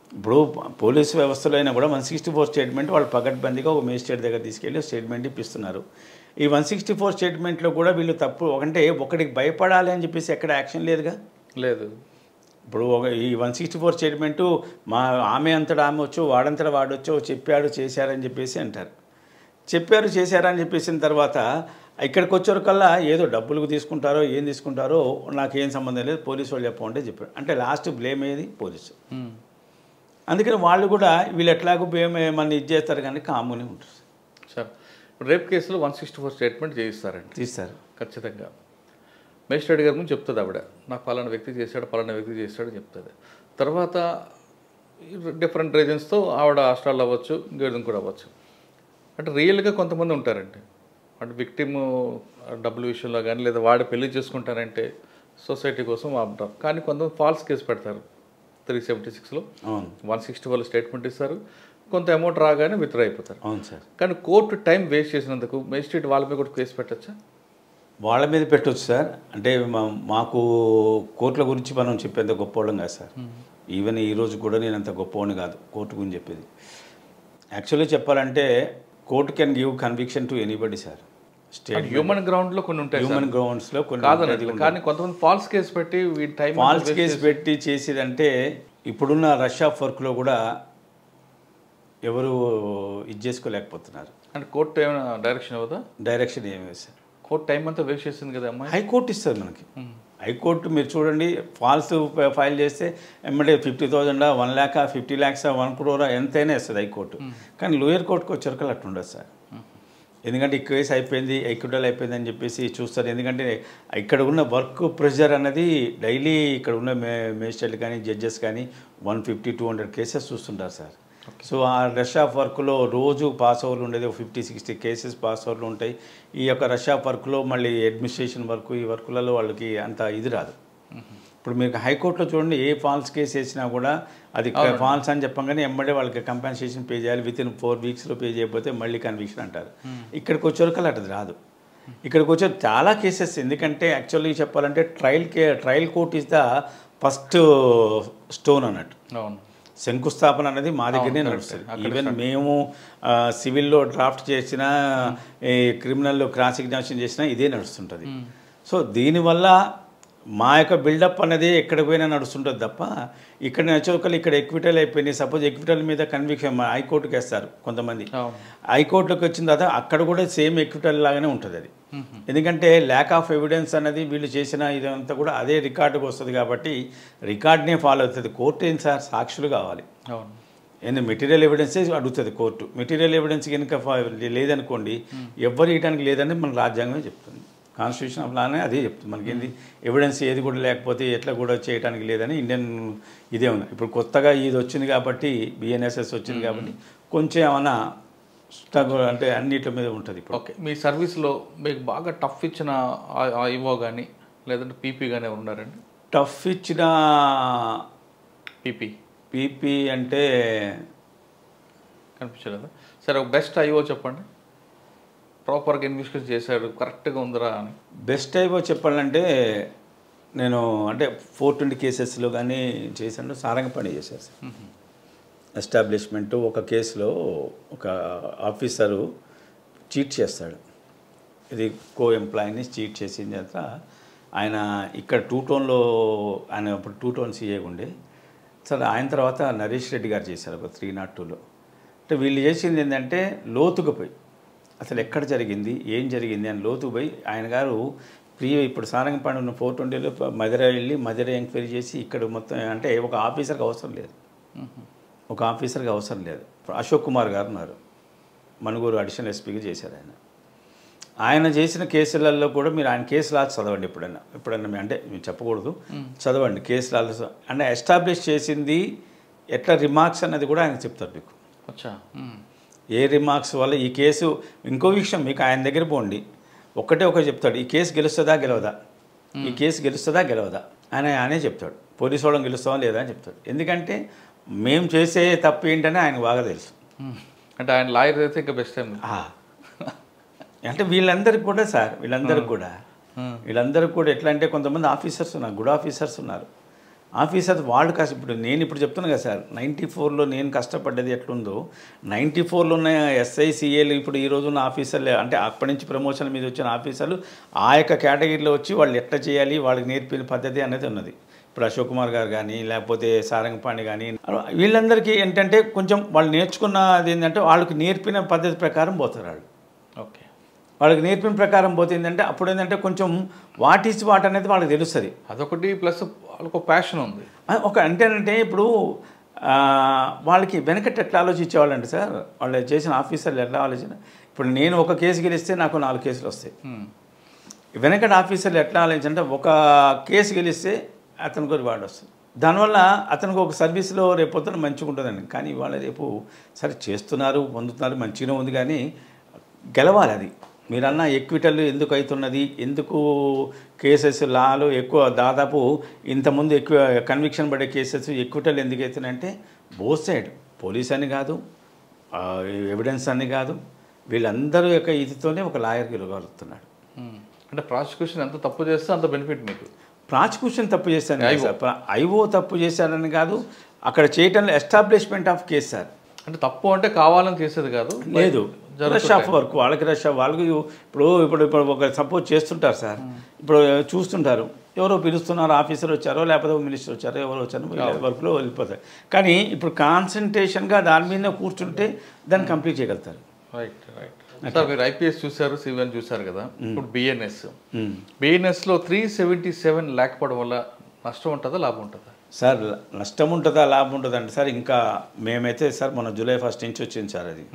ఇప్పుడు పోలీసు వ్యవస్థలో అయినా కూడా వన్ సిక్స్టీ ఫోర్ స్టేట్మెంట్ వాళ్ళు పకడ్బందీగా ఒక మేజిస్ట్రేట్ దగ్గర తీసుకెళ్ళి స్టేట్మెంట్ ఇప్పిస్తున్నారు ఈ వన్ సిక్స్టీ ఫోర్ స్టేట్మెంట్లో కూడా వీళ్ళు తప్పు అంటే ఒకటికి భయపడాలి అని చెప్పేసి ఎక్కడ యాక్షన్ లేదుగా లేదు ఇప్పుడు ఒక ఈ వన్ సిక్స్టీ ఫోర్ స్టేట్మెంటు మా ఆమె అంతటా ఆమె వచ్చు వాడంతటా వాడొచ్చో చెప్పాడు చేశారని చెప్పేసి అంటారు చెప్పారు చేశారని చెప్పేసిన తర్వాత ఇక్కడికి వచ్చేవరకల్లా ఏదో డబ్బులకు తీసుకుంటారో ఏం తీసుకుంటారో నాకేం సంబంధం లేదు పోలీసు వాళ్ళు చెప్పమంటే చెప్పాడు అంటే లాస్ట్ బ్లేమ్ ఏది పోలీసు ఉమ్. అందుకని వాళ్ళు కూడా వీళ్ళు ఎట్లాగో బ్లేమ్ ఏమన్నా ఇది చేస్తారు కానీ కాముని ఉంటారు సరే ఇప్పుడు రేప్ కేసులో వన్ సిక్స్టీ ఫోర్ స్టేట్మెంట్ చేయిస్తారండి తీస్తారు ఖచ్చితంగా మేజిస్ట్రేట్ గారి ముందు చెప్తుంది ఆవిడ నాకు పలానా వ్యక్తి చేశాడు పలానా వ్యక్తి చేశాడు అని చెప్తుంది తర్వాత డిఫరెంట్ రీజన్స్తో ఆవిడ హాస్టల్ అవ్వచ్చు ఇంకేదైనా కూడా అవ్వచ్చు అంటే రియల్గా కొంతమంది ఉంటారండి అంటే విక్టిమ్ డబ్బుల విషయంలో కానీ లేదా వాడు పెళ్లి చేసుకుంటారంటే సొసైటీ కోసం ఆపుతారు కానీ కొంతమంది ఫాల్స్ కేసు పెడతారు త్రీ సెవెంటీ సిక్స్లో అవును వన్ సిక్స్టీ వాళ్ళు స్టేట్మెంట్ ఇస్తారు కొంత అమౌంట్ రాగానే విత్డ్రా అయిపోతారు అవును సార్ కానీ కోర్టు టైం వేస్ట్ చేసినందుకు మేజిస్ట్రేట్ వాళ్ళ మీద కూడా కేసు పెట్టచ్చా వాళ్ళ మీద పెట్టొచ్చు సార్ అంటే మా- మాకు కోర్టుల గురించి మనం చెప్పేంత గొప్పవాళ్ళం కాదు సార్ ఈవెన్ ఈ రోజు కూడా నేను అంత గొప్పవాడిని కాదు కోర్టు గురించి చెప్పేది యాక్చువల్లీ చెప్పాలంటే court can give conviction to anybody sir state human ground లో కొన్ని ఉంటాయి హ్యూమన్ గ్రౌండ్స్లో కొన్ని కాదన్నట్లు కానీ కొంతమంది ఫాల్స్ కేసు పెట్టి వీటి టైం ఫాల్స్ కేసు పెట్టి చేసేదంటే ఇప్పుడున్న రష్ ఆఫ్ వర్క్లో కూడా ఎవరు ఇది చేసుకోలేకపోతున్నారు అంటే కోర్టు ఏమైనా డైరెక్షన్ అవ్వదా డైరెక్షన్ ఏమి సార్ కోర్టు టైం అంతా వేస్ట్ చేసింది కదా అమ్మాయి హైకోర్టు ఇస్తుంది మనకి హైకోర్టు మీరు చూడండి ఫాల్స్ ఫైల్ చేస్తే ఎమ్మడే ఫిఫ్టీ థౌజండా one lakh fifty lakhs one క్రోరా ఎంతైనా ఇస్తుంది హైకోర్టు కానీ లోయర్ కోర్టుకు వచ్చేవరకు అట్లా ఉండదు సార్ ఎందుకంటే ఈ కేసు అయిపోయింది ఎక్విటల్ అయిపోయింది అని చెప్పేసి చూస్తారు ఎందుకంటే ఇక్కడ ఉన్న వర్క్ ప్రెషర్ అన్నది డైలీ ఇక్కడ ఉన్న మే మేజిస్ట్రేట్లు కానీ జడ్జెస్ కానీ one fifty two hundred cases చూస్తుంటారు సార్ సో ఆ రష్ ఆఫ్ వర్క్లో రోజు పాస్ ఓవర్లు ఉండేది ఒక ఫిఫ్టీ సిక్స్టీ కేసెస్ పాస్ ఓవర్లు ఉంటాయి ఈ యొక్క రష్ ఆఫ్ వర్క్లో మళ్ళీ అడ్మినిస్ట్రేషన్ వర్క్ ఈ వర్కులలో వాళ్ళకి అంత ఇది రాదు ఇప్పుడు మీకు హైకోర్టులో చూడండి ఏ ఫాల్స్ కేసు వేసినా కూడా అది ఫాల్స్ అని చెప్పగానే ఎమ్మడే వాళ్ళకి కంపెన్సేషన్ పే చేయాలి విత్ ఇన్ ఫోర్ వీక్స్లో పే చేయకపోతే మళ్ళీ కన్విక్షన్ అంటారు ఇక్కడికి వచ్చేవరకు అటు రాదు ఇక్కడికి వచ్చే చాలా కేసెస్ ఎందుకంటే యాక్చువల్లీ చెప్పాలంటే ట్రయల్ కే trial court is the first stone అన్నట్టు అవును శంకుస్థాపన అనేది మా దగ్గరనే నడుస్తుంది ఈవెన్ మేము ఆ, సివిల్లో డ్రాఫ్ట్ చేసిన ఈ క్రిమినల్లో క్రాస్ ఎగ్జామినేషన్ చేసినా ఇదే నడుస్తుంటుంది సో దీనివల్ల మా యొక్క బిల్డప్ అనేది ఎక్కడ పోయినా నడుస్తుంటుంది తప్ప ఇక్కడ నచ్చోకలు ఇక్కడ ఎక్విటల్ అయిపోయినాయి సపోజ్ ఎక్విటల్ మీద కన్విక్షన్ హైకోర్టుకి వేస్తారు కొంతమంది అవును హైకోర్టులోకి వచ్చిన తర్వాత అక్కడ కూడా సేమ్ ఎక్విటల్ లాగానే ఉంటుంది అది ఎందుకంటే ల్యాక్ ఆఫ్ ఎవిడెన్స్ అనేది వీళ్ళు చేసిన ఇదంతా కూడా అదే రికార్డుకు వస్తుంది కాబట్టి రికార్డ్నే ఫాలో అవుతుంది కోర్టు ఏం సార్ సాక్షులు కావాలి అవును ఏంది మెటీరియల్ ఎవిడెన్సే అడుగుతుంది కోర్టు మెటీరియల్ ఎవిడెన్స్ కనుక ఫా- లేదనుకోండి ఎవ్వరు ఇవ్వడానికి లేదని మన రాజ్యాంగమే చెప్తుంది కాన్స్టిట్యూషన్ ఆఫ్ లానే అదే చెప్తుంది మనకి ఏంది ఎవిడెన్స్ ఏది కూడా లేకపోతే ఎట్లా కూడా చేయడానికి లేదని ఇండియన్ ఇదే ఉంది ఇప్పుడు కొత్తగా ఇది వచ్చింది కాబట్టి బిఎన్ఎస్ఎస్ వచ్చింది కాబట్టి కొంచెం ఏమైనా స్ట్రగుల్ అంటే అన్నిటి మీద ఉంటుంది ఇప్పుడు ఓకే మీ సర్వీస్లో మీకు బాగా టఫ్ ఇచ్చిన ఐఓ కానీ లేదంటే పీపీ కానీ ఎవరు ఉన్నారండి టఫ్ ఇచ్చిన పీపీ పీపీ అంటే కనిపించలేదా సరే ఒక బెస్ట్ ఐఓ చెప్పండి ప్రాపర్గా ఇన్వెస్టిగేట్ చేశారు కరెక్ట్గా ఉందిరా అని బెస్ట్ టైప్ చెప్పాలంటే నేను అంటే ఫోర్ ట్వంటీ కేసెస్లో కానీ చేశాను సారంగపణి చేశాను సార్ ఎస్టాబ్లిష్మెంట్ ఒక కేసులో ఒక ఆఫీసరు చీట్ చేస్తాడు ఇది కో ఎంప్లాయీని చీట్ చేసిన తర్వాత ఆయన ఇక్కడ టూ టోన్లో ఆయన అప్పుడు టూ టోన్ సీఏ ఉండే సరే ఆయన తర్వాత నరేష్ రెడ్డి గారు చేశారు ఒక త్రీ నాట్ టూలో అంటే వీళ్ళు చేసింది ఏంటంటే లోతుకు పోయి అసలు ఎక్కడ జరిగింది ఏం జరిగింది అని లోతుకు పోయి ఆయన గారు ప్రియ ఇప్పుడు సారంగపాండ ఉన్న ఫోర్ ట్వంటీలో మధుర వెళ్ళి మధుర ఎంక్వైరీ చేసి ఇక్కడ మొత్తం అంటే ఒక ఆఫీసర్కి అవసరం లేదు ఒక ఆఫీసర్కి అవసరం లేదు ఇప్పుడు అశోక్ కుమార్ గారు ఉన్నారు మనుగూరు అడిషనల్ ఎస్పీగా చేశారు ఆయన ఆయన చేసిన కేసులలో కూడా మీరు ఆయన కేసు లా చదవండి ఎప్పుడైనా ఎప్పుడైనా మీ- అంటే మీరు చెప్పకూడదు చదవండి కేసు లా అంటే ఎస్టాబ్లిష్ చేసింది ఎట్లా రిమార్క్స్ అన్నది కూడా ఆయన చెప్తారు మీకు అచ్చా మ్మ్. ఏ రిమార్క్స్ వల్ల ఈ కేసు ఇంకో విషయం మీకు ఆయన దగ్గర పోండి ఒక్కటే ఒకటి చెప్తాడు ఈ కేసు గెలుస్తుందా గెలవదా ఈ కేసు గెలుస్తుందా గెలవదా అని ఆయనే చెప్తాడు పోలీసు వాళ్ళని గెలుస్తామా లేదా అని చెప్తాడు ఎందుకంటే మేము చేసే తప్పు ఏంటని ఆయన బాగా తెలుసు మ్మ్. అంటే ఆయన లాయర్ అయితే ఇంకా బెస్ట్ టైం ఆ. అంటే వీళ్ళందరికీ కూడా సార్ వీళ్ళందరికీ కూడా వీళ్ళందరికీ కూడా ఎట్లా అంటే కొంతమంది ఆఫీసర్స్ ఉన్నారు గుడ్ ఆఫీసర్స్ ఉన్నారు ఆఫీసర్ వాళ్ళు కష్ట ఇప్పుడు నేను ఇప్పుడు చెప్తున్నాను కదా సార్ నైంటీ ఫోర్లో నేను కష్టపడ్డది ఎట్లుందో నైంటీ ఫోర్లో ఉన్న ఎస్ఐ సిఏలు ఇప్పుడు ఈ రోజు ఉన్న ఆఫీసర్లు అంటే అప్పటి నుంచి ప్రమోషన్ మీద వచ్చిన ఆఫీసర్లు ఆ యొక్క కేటగిరీలో వచ్చి వాళ్ళు ఎట్లా చేయాలి వాళ్ళకి నేర్పిన పద్ధతి అనేది ఉన్నది ఇప్పుడు అశోక్ కుమార్ గారు కానీ లేకపోతే సారంగపాణి కానీ వీళ్ళందరికీ ఏంటంటే కొంచెం వాళ్ళు నేర్చుకున్నది ఏంటంటే వాళ్ళకి నేర్పిన పద్ధతి ప్రకారం పోతారు వాళ్ళు ఓకే వాళ్ళకి నేర్పిన ప్రకారం పోతే ఏంటంటే అప్పుడు ఏంటంటే కొంచెం వాట్ ఈస్ వాట్ అనేది వాళ్ళకి తెలుస్తుంది అదొకటి ప్లస్ వాళ్ళకు ప్యాషన్ ఉంది ఆ, ఒక అంటేనంటే ఇప్పుడు ఆ, వాళ్ళకి వెనకట్ ఎట్లా ఆలోచించేవాళ్ళండి సార్ వాళ్ళు చేసిన ఆఫీసర్లు ఎట్లా ఆలోచన ఇప్పుడు నేను ఒక కేసు గెలిస్తే నాకు నాలుగు కేసులు వస్తాయి Hmm. వెనకట ఆఫీసర్లు ఎట్లా ఆలోచించంటే ఒక కేసు గెలిస్తే అతనికి ఒక రివార్డు వస్తుంది దానివల్ల అతనికి ఒక సర్వీస్లో రేపు పొద్దున మంచిగా ఉంటుందండి కానీ ఇవాళ రేపు సరే చేస్తున్నారు పొందుతున్నారు మంచిగా ఉంది కానీ గెలవాలి అది మీరన్న ఎక్విటల్ ఎందుకు అవుతున్నది ఎందుకు కేసెస్ లాలో ఎక్కువ దాదాపు ఇంతకుముందు ఎక్కువ కన్విక్షన్ పడే కేసెస్ ఎక్విటల్ ఎందుకు అవుతున్నాయంటే బోత్ సైడ్ పోలీస్ అని కాదు ఎవిడెన్స్ అని కాదు వీళ్ళందరూ యొక్క ఇదితోనే ఒక లాయర్ గెలగలుగుతున్నాడు Hmm. అంటే ప్రాసిక్యూషన్ ఎంత తప్పు చేస్తే అంత బెనిఫిట్ మీకు ప్రాసిక్యూషన్ తప్పు చేశాను ఐఓ తప్పు చేశారని కాదు అక్కడ చేయటంలో ఎస్టాబ్లిష్మెంట్ ఆఫ్ కేసు సార్ అంటే తప్పు అంటే కావాలని చేసేది కాదు లేదు రష్ ఆఫ్ వర్క్ వాళ్ళకి రష్ ఆఫ్ వాళ్ళకి ఇప్పుడు ఇప్పుడు ఇప్పుడు ఒక సపోజ్ చేస్తుంటారు సార్ ఇప్పుడు చూస్తుంటారు ఎవరో పిలుస్తున్నారు ఆఫీసర్ వచ్చారో లేకపోతే మినిస్టర్ వచ్చారో ఎవరో వచ్చారో వర్క్లో వెళ్ళిపోతారు కానీ ఇప్పుడు కాన్సన్ట్రేషన్గా దాని మీద కూర్చుంటే దాన్ని కంప్లీట్ చేయగలుగుతారు రైట్ రైట్ సార్ మీరు ఐపీఎస్ చూశారు సివిఎన్ చూశారు కదా ఇప్పుడు బిఎన్ఎస్ బిఎన్ఎస్లో త్రీ సెవెంటీ సెవెన్ లేకపోవడం వల్ల నష్టం ఉంటుందా లాభం ఉంటుందా సార్ నష్టం ఉంటుందా లాభం ఉంటుందా అంటే సార్ ఇంకా మేమైతే సార్ మన జూలై ఫస్ట్ నుంచి వచ్చింది సార్ అది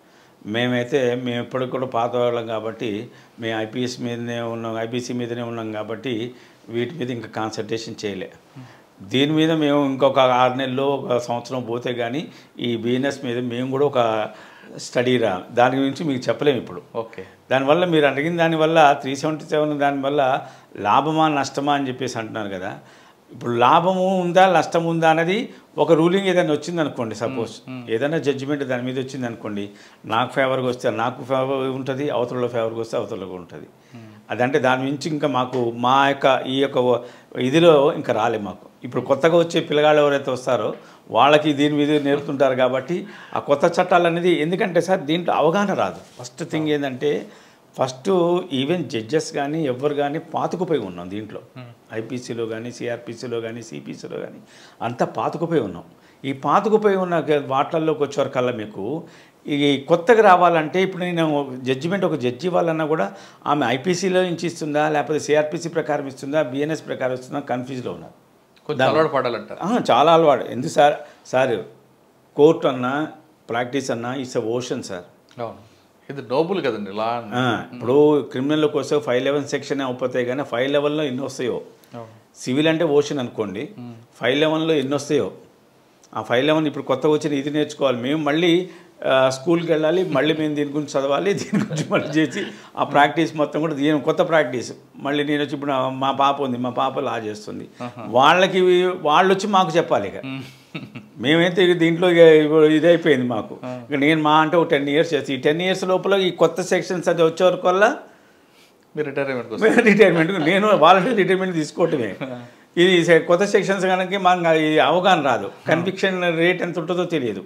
మేమైతే మేము ఇప్పటికి కూడా పాత వాళ్ళం కాబట్టి మేము ఐపీఎస్ మీదనే ఉన్నాం ఐపీసీ మీదనే ఉన్నాం కాబట్టి వీటి మీద ఇంకా కాన్సన్ట్రేషన్ చేయలే దీని మీద మేము ఇంకొక ఆరు నెలల్లో ఒక సంవత్సరం పోతే కానీ ఈ బిజినెస్ మీద మేము కూడా ఒక స్టడీ రా దాని గురించి మీకు చెప్పలేము ఇప్పుడు ఓకే దానివల్ల మీరు అడిగిన దానివల్ల త్రీ సెవెంటీ సెవెన్ దానివల్ల లాభమా నష్టమా అని చెప్పేసి అంటున్నారు కదా ఇప్పుడు లాభము ఉందా నష్టం ఉందా అనేది ఒక రూలింగ్ ఏదైనా వచ్చింది అనుకోండి సపోజ్ ఏదైనా జడ్జిమెంట్ దాని మీద వచ్చింది అనుకోండి నాకు ఫేవర్గా వస్తే నాకు ఫేవర్ ఉంటుంది అవతలలో ఫేవర్గా వస్తే అవతలకు ఉంటుంది అదంటే దాని నుంచి ఇంకా మాకు మా యొక్క ఈ యొక్క ఇదిలో ఇంకా రాలే మాకు ఇప్పుడు కొత్తగా వచ్చే పిల్లగాళ్ళు ఎవరైతే వస్తారో వాళ్ళకి దీని మీద నేర్పుతుంటారు కాబట్టి ఆ కొత్త చట్టాలు అనేది ఎందుకంటే సార్ దీంట్లో అవగాహన రాదు ఫస్ట్ థింగ్ ఏంటంటే ఫస్ట్ ఈవెన్ జడ్జెస్ కానీ ఎవరు కానీ పాతుకుపోయి ఉన్నాం దీంట్లో ఐపీసీలో కానీ సిఆర్పీసీలో కానీ సిపిసిలో కానీ అంతా పాతుకుపోయి ఉన్నాం ఈ పాతుకుపోయి ఉన్న గ- వాటిల్లోకి వచ్చేవరకల్లా మీకు ఈ కొత్తగా రావాలంటే ఇప్పుడు నేను జడ్జిమెంట్ ఒక జడ్జి వాళ్ళన్నా కూడా ఆమె ఐపీసీలో నుంచి ఇస్తుందా లేకపోతే సిఆర్పీసీ ప్రకారం ఇస్తుందా బిఎన్ఎస్ ప్రకారం ఇస్తుందా కన్ఫ్యూజ్లో ఉన్నారు కొంచెం అలవాటు పడాలంటారు ఆ, చాలా అలవాటు ఎందుకు సార్ సార్ కోర్టు అన్నా ప్రాక్టీస్ అన్నా ఇట్స్ అ ఓషన్ సార్ అవును ఇది నోబుల్ కదండి లా ఆ, ఇప్పుడు క్రిమినల్లోకి వస్తే ఫైవ్ లెవెన్ సెక్షన్ అయిపోతాయి కానీ ఫైవ్ లెవెల్లో ఎన్ని వస్తాయో అవును సివిల్ అంటే ఓషన్ అనుకోండి ఫైవ్ లెవెన్లో ఎన్ని వస్తాయో ఆ ఫైవ్ లెవెన్ ఇప్పుడు కొత్తగా వచ్చిన ఇది నేర్చుకోవాలి మేము మళ్ళీ ఆ, స్కూల్కి వెళ్ళాలి మళ్ళీ మేము దీని గురించి చదవాలి దీని గురించి మళ్ళీ చేసి ఆ ప్రాక్టీస్ మొత్తం కూడా దీని కొత్త ప్రాక్టీస్ మళ్ళీ నేను వచ్చి ఇప్పుడు నా- మా పాప ఉంది మా పాప లా చేస్తుంది వాళ్ళకి వాళ్ళు వచ్చి మాకు చెప్పాలి ఇక మేమైతే ఇక దీంట్లో ఇక ఇప్పుడు ఇదైపోయింది మాకు ఇక నేను మా అంటే ఒక టెన్ ఇయర్స్ చేసి ఈ టెన్ ఇయర్స్ లోపల ఈ కొత్త సెక్షన్స్ అది వచ్చే వరకు వల్ల మీరు రిటైర్మెంట్ కోసం రిటైర్మెంట్ నేను వాలంటీర్ రిటైర్మెంట్ తీసుకోవటమే ఇది సె- కొత్త సెక్షన్స్ కనుక మాకు ఈ అవగాహన రాదు కన్విక్షన్ రేట్ ఎంత ఉంటుందో తెలియదు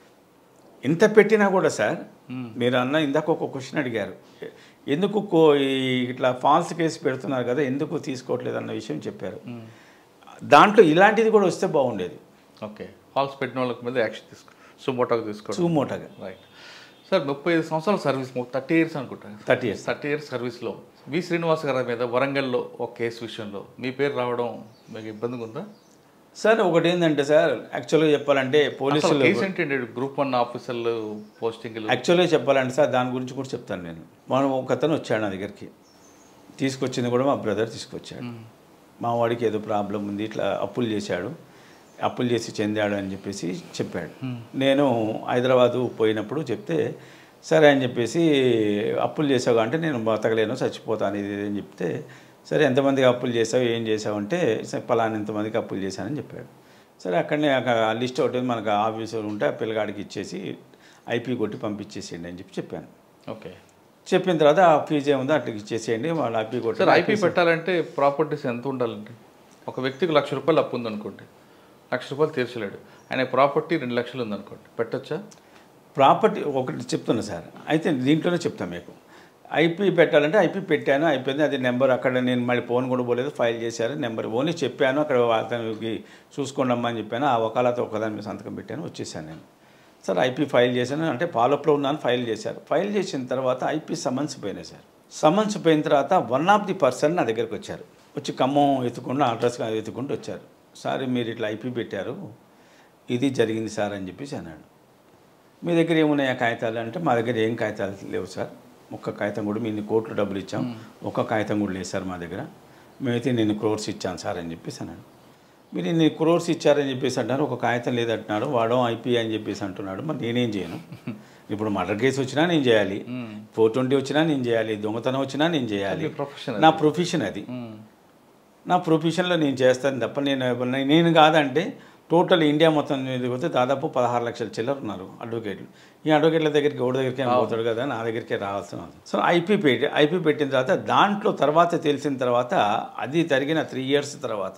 ఎంత పెట్టినా కూడా సార్ మీరు అన్న ఇందాక ఒక క్వశ్చన్ అడిగారు ఎందుకు కో ఈ ఇట్లా ఫాల్స్ కేసు పెడుతున్నారు కదా ఎందుకు తీసుకోవట్లేదు అన్న విషయం చెప్పారు దాంట్లో ఇలాంటిది కూడా వస్తే బాగుండేది ఓకే హాల్స్ పెట్టిన వాళ్ళకి మీద యాక్షన్ తీసుకో సుమోటోకి తీసుకోవడం సుమోటగా రైట్ సార్ ముప్పై ఐదు సంవత్సరాల సర్వీస్ థర్టీ ఇయర్స్ అనుకుంటా థర్టీ ఇయర్స్ థర్టీ ఇయర్స్ సర్వీస్లో వి శ్రీనివాస్ గారి మీద వరంగల్లో ఒక కేసు విషయంలో మీ పేరు రావడం మీకు ఇబ్బందిగా ఉందా సార్ ఒకటి ఏంటంటే సార్ యాక్చువల్గా చెప్పాలంటే పోలీసులు కేసు ఏంటండి గ్రూప్ వన్ ఆఫీసర్లు పోస్టింగ్ యాక్చువల్గా చెప్పాలంటే సార్ దాని గురించి కూడా చెప్తాను నేను మనం ఒక అతను వచ్చాడు నా దగ్గరికి తీసుకొచ్చింది కూడా మా బ్రదర్ తీసుకొచ్చాడు మా వాడికి ఏదో ప్రాబ్లం ఉంది ఇట్లా అప్పులు చేశాడు అప్పులు చేసి చెందాడు అని చెప్పేసి చెప్పాడు నేను హైదరాబాదు పోయినప్పుడు చెప్తే సరే అని చెప్పేసి అప్పులు చేసావు అంటే నేను బతకలేను చచ్చిపోతాను ఇది ఇది అని చెప్తే సరే ఎంతమందికి అప్పులు చేసావు ఏం చేసావు అంటే సరే పలానా ఎంతమందికి అప్పులు చేశానని చెప్పాడు సరే అక్కడనే ఆ లిస్ట్ ఒకటి మనకు ఆఫీసర్ ఉంటే ఆ పిల్లగాడికి ఇచ్చేసి ఐపీ కొట్టి పంపించేసేయండి అని చెప్పి చెప్పాను ఓకే చెప్పిన తర్వాత ఆ ఫీజు ఏముందో అట్లా ఇచ్చేసేయండి వాళ్ళు ఐపీ కొట్టి సార్ ఐపీ పెట్టాలంటే ప్రాపర్టీస్ ఎంత ఉండాలండి ఒక వ్యక్తికి లక్ష రూపాయలు అప్పు ఉందనుకోండి లక్ష రూపాయలు తీర్చలేడు ఆయన ప్రాపర్టీ రెండు లక్షలు ఉందనుకోండి పెట్టొచ్చా ప్రాపర్టీ ఒకటి చెప్తున్నా సార్ అయితే దీంట్లోనే చెప్తాను మీకు ఐపీ పెట్టాలంటే ఐపీ పెట్టాను అయిపోయింది అది నెంబర్ అక్కడ నేను మళ్ళీ ఫోన్ కూడా పోలేదు ఫైల్ చేశారు నెంబర్ ఓన్లీ చెప్పాను అక్కడ అతనికి చూసుకోండి అమ్మా అని చెప్పాను ఆ ఒకళ్ళతో ఒకదాని మీద సంతకం పెట్టాను వచ్చేసాను నేను సార్ ఐపీ ఫైల్ చేశాను అంటే ఫాలోఅప్లో ఉన్నాను ఫైల్ చేశారు ఫైల్ చేసిన తర్వాత ఐపీ సమన్స్ పోయినాయి సార్ సమన్స్ పోయిన తర్వాత వన్ ఆఫ్ ది పర్సన్ నా దగ్గరికి వచ్చారు వచ్చి ఖమ్మం ఎత్తుకుంటూ అడ్రస్ ఎత్తుకుంటూ వచ్చారు సార్ మీరు ఇట్లా ఐపీ పెట్టారు ఇది జరిగింది సార్ అని చెప్పేసి అన్నాడు మీ దగ్గర ఏమున్నాయి ఆ కాగితాలు అంటే మా దగ్గర ఏం కాగితాలు లేవు సార్ ఒక్క కాగితం కూడా మీ ఇన్ని కోట్లు డబ్బులు ఇచ్చాం ఒక్క కాగితం కూడా లేదు సార్ మా దగ్గర మేమైతే నేను క్రోర్స్ ఇచ్చాను సార్ అని చెప్పేసి అన్నాడు మీరు ఇన్ని క్రోర్స్ ఇచ్చారని చెప్పేసి అంటారు ఒక కాగితం లేదంటున్నాడు వాడో ఐపీ అని చెప్పేసి అంటున్నాడు మరి నేనేం చేయను ఇప్పుడు మర్డర్ కేసు వచ్చినా నేను చేయాలి ఫోర్ ట్వంటీ వచ్చినా నేను చేయాలి దొంగతనం వచ్చినా నేను చేయాలి అది profession నా ప్రొఫెషన్ అది నా ప్రొఫెషన్లో నేను చేస్తాను తప్ప నేను నేను కాదంటే టోటల్ ఇండియా మొత్తం మీద పోతే దాదాపు పదహారు లక్షల చిల్లర ఉన్నారు అడ్వకేట్లు ఈ అడ్వకేట్ల దగ్గరికి ఎవరి దగ్గరికి ఏం పోతాడు కదా నా దగ్గరికే రావాల్సిన అవసరం. సో ఐపీ పెట్టి ఐపీ పెట్టిన తర్వాత దాంట్లో తర్వాత తెలిసిన తర్వాత అది జరిగిన త్రీ ఇయర్స్ తర్వాత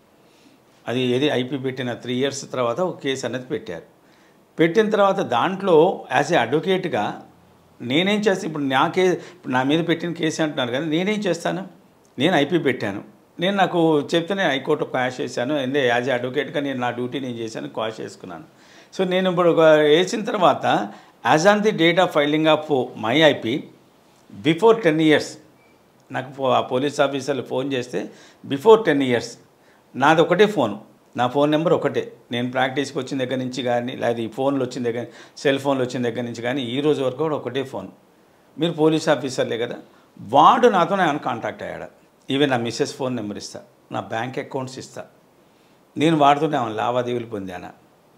అది ఏది ఐపీ పెట్టిన త్రీ ఇయర్స్ తర్వాత ఒక కేసు అనేది పెట్టారు పెట్టిన తర్వాత దాంట్లో యాజ్ ఏ అడ్వకేట్గా నేనేం చేస్తాను ఇప్పుడు నా కే ఇప్పుడు నా మీద పెట్టిన కేసు అంటున్నారు కదా నేనేం చేస్తాను నేను ఐపీ పెట్టాను నేను నాకు చెప్తే నేను హైకోర్టు క్వాష్ చేశాను ఎందే యాజ్ ఏ అడ్వకేట్గా నేను నా డ్యూటీ నేను చేశాను క్వాష్ చేసుకున్నాను సో నేను ఇప్పుడు ఒక వేసిన తర్వాత as on the date of filing of my IP before ten years నాకు పో- ఆ పోలీస్ ఆఫీసర్లు ఫోన్ చేస్తే బిఫోర్ టెన్ ఇయర్స్ నాది ఒకటే ఫోన్ నా ఫోన్ నెంబర్ ఒకటే నేను ప్రాక్టీస్కి వచ్చిన దగ్గర నుంచి కానీ లేదా ఈ ఫోన్లు వచ్చిన దగ్గర సెల్ ఫోన్లు వచ్చిన దగ్గర నుంచి కానీ ఈ రోజు వరకు కూడా ఒకటే ఫోన్ మీరు పోలీస్ ఆఫీసర్లే కదా వాడు నాతో ఆయన కాంటాక్ట్ అయ్యాడు ఈవెన్ నా మిస్సెస్ ఫోన్ నెంబర్ ఇస్తా నా బ్యాంక్ అకౌంట్స్ ఇస్తా నేను వాడుతూనే ఆమె లావాదేవీలు పొందాను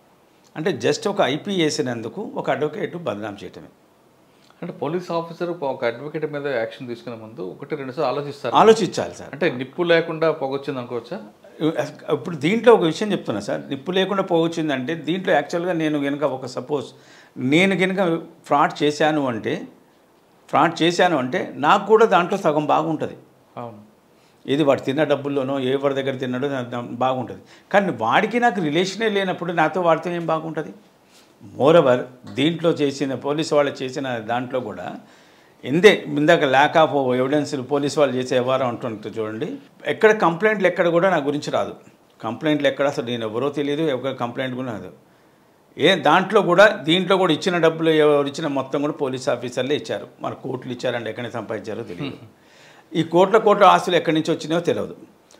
అంటే జస్ట్ ఒక ఐపీ వేసినందుకు ఒక అడ్వకేట్ బదనాం చేయటమే అంటే పోలీస్ ఆఫీసర్ ఒక అడ్వకేట్ మీద యాక్షన్ తీసుకునే ముందు ఒకటి రెండు సార్లు ఆలోచిస్తారు ఆలోచించాలి సార్ అంటే నిప్పు లేకుండా పొగొచ్చింది అనుకోవచ్చా ఇప్పుడు దీంట్లో ఒక విషయం చెప్తున్నా సార్ నిప్పు లేకుండా పోవచ్చిందంటే దీంట్లో యాక్చువల్గా నేను కనుక ఒక సపోజ్ నేను కనుక ఫ్రాడ్ చేశాను అంటే ఫ్రాడ్ చేశాను అంటే నాకు కూడా దాంట్లో సగం బాగుంటుంది అవును ఏది వాడు తిన్న డబ్బుల్లోనో ఎవరి దగ్గర తిన్నాడో నా- నా- బాగుంటుంది కానీ వాడికి నాకు రిలేషనే లేనప్పుడు నాతో వాడితో ఏం బాగుంటుంది మోరవర్ దీంట్లో చేసిన పోలీసు వాళ్ళు చేసిన దాంట్లో కూడా ఎందే ఇందాక ల్యాక్ ఆఫ్ ఎవిడెన్స్ పోలీసు వాళ్ళు చేసే వ్యవహారం అంటుంటే చూడండి ఎక్కడ కంప్లైంట్లు ఎక్కడ కూడా నా గురించి రాదు కంప్లైంట్లు ఎక్కడ అసలు నేను ఎవరో తెలియదు ఎవరి కంప్లైంట్ కూడా రాదు ఏ దాంట్లో కూడా దీంట్లో కూడా ఇచ్చిన డబ్బులు ఎవరు ఇచ్చిన మొత్తం కూడా పోలీస్ ఆఫీసర్లే ఇచ్చారు మన కోట్లు ఇచ్చారంటే ఎక్కడి నుంచి సంపాదించారో తెలియదు ఈ కోట్ల కోట్ల ఆస్తులు ఎక్కడి నుంచి వచ్చినాయో తెలియదు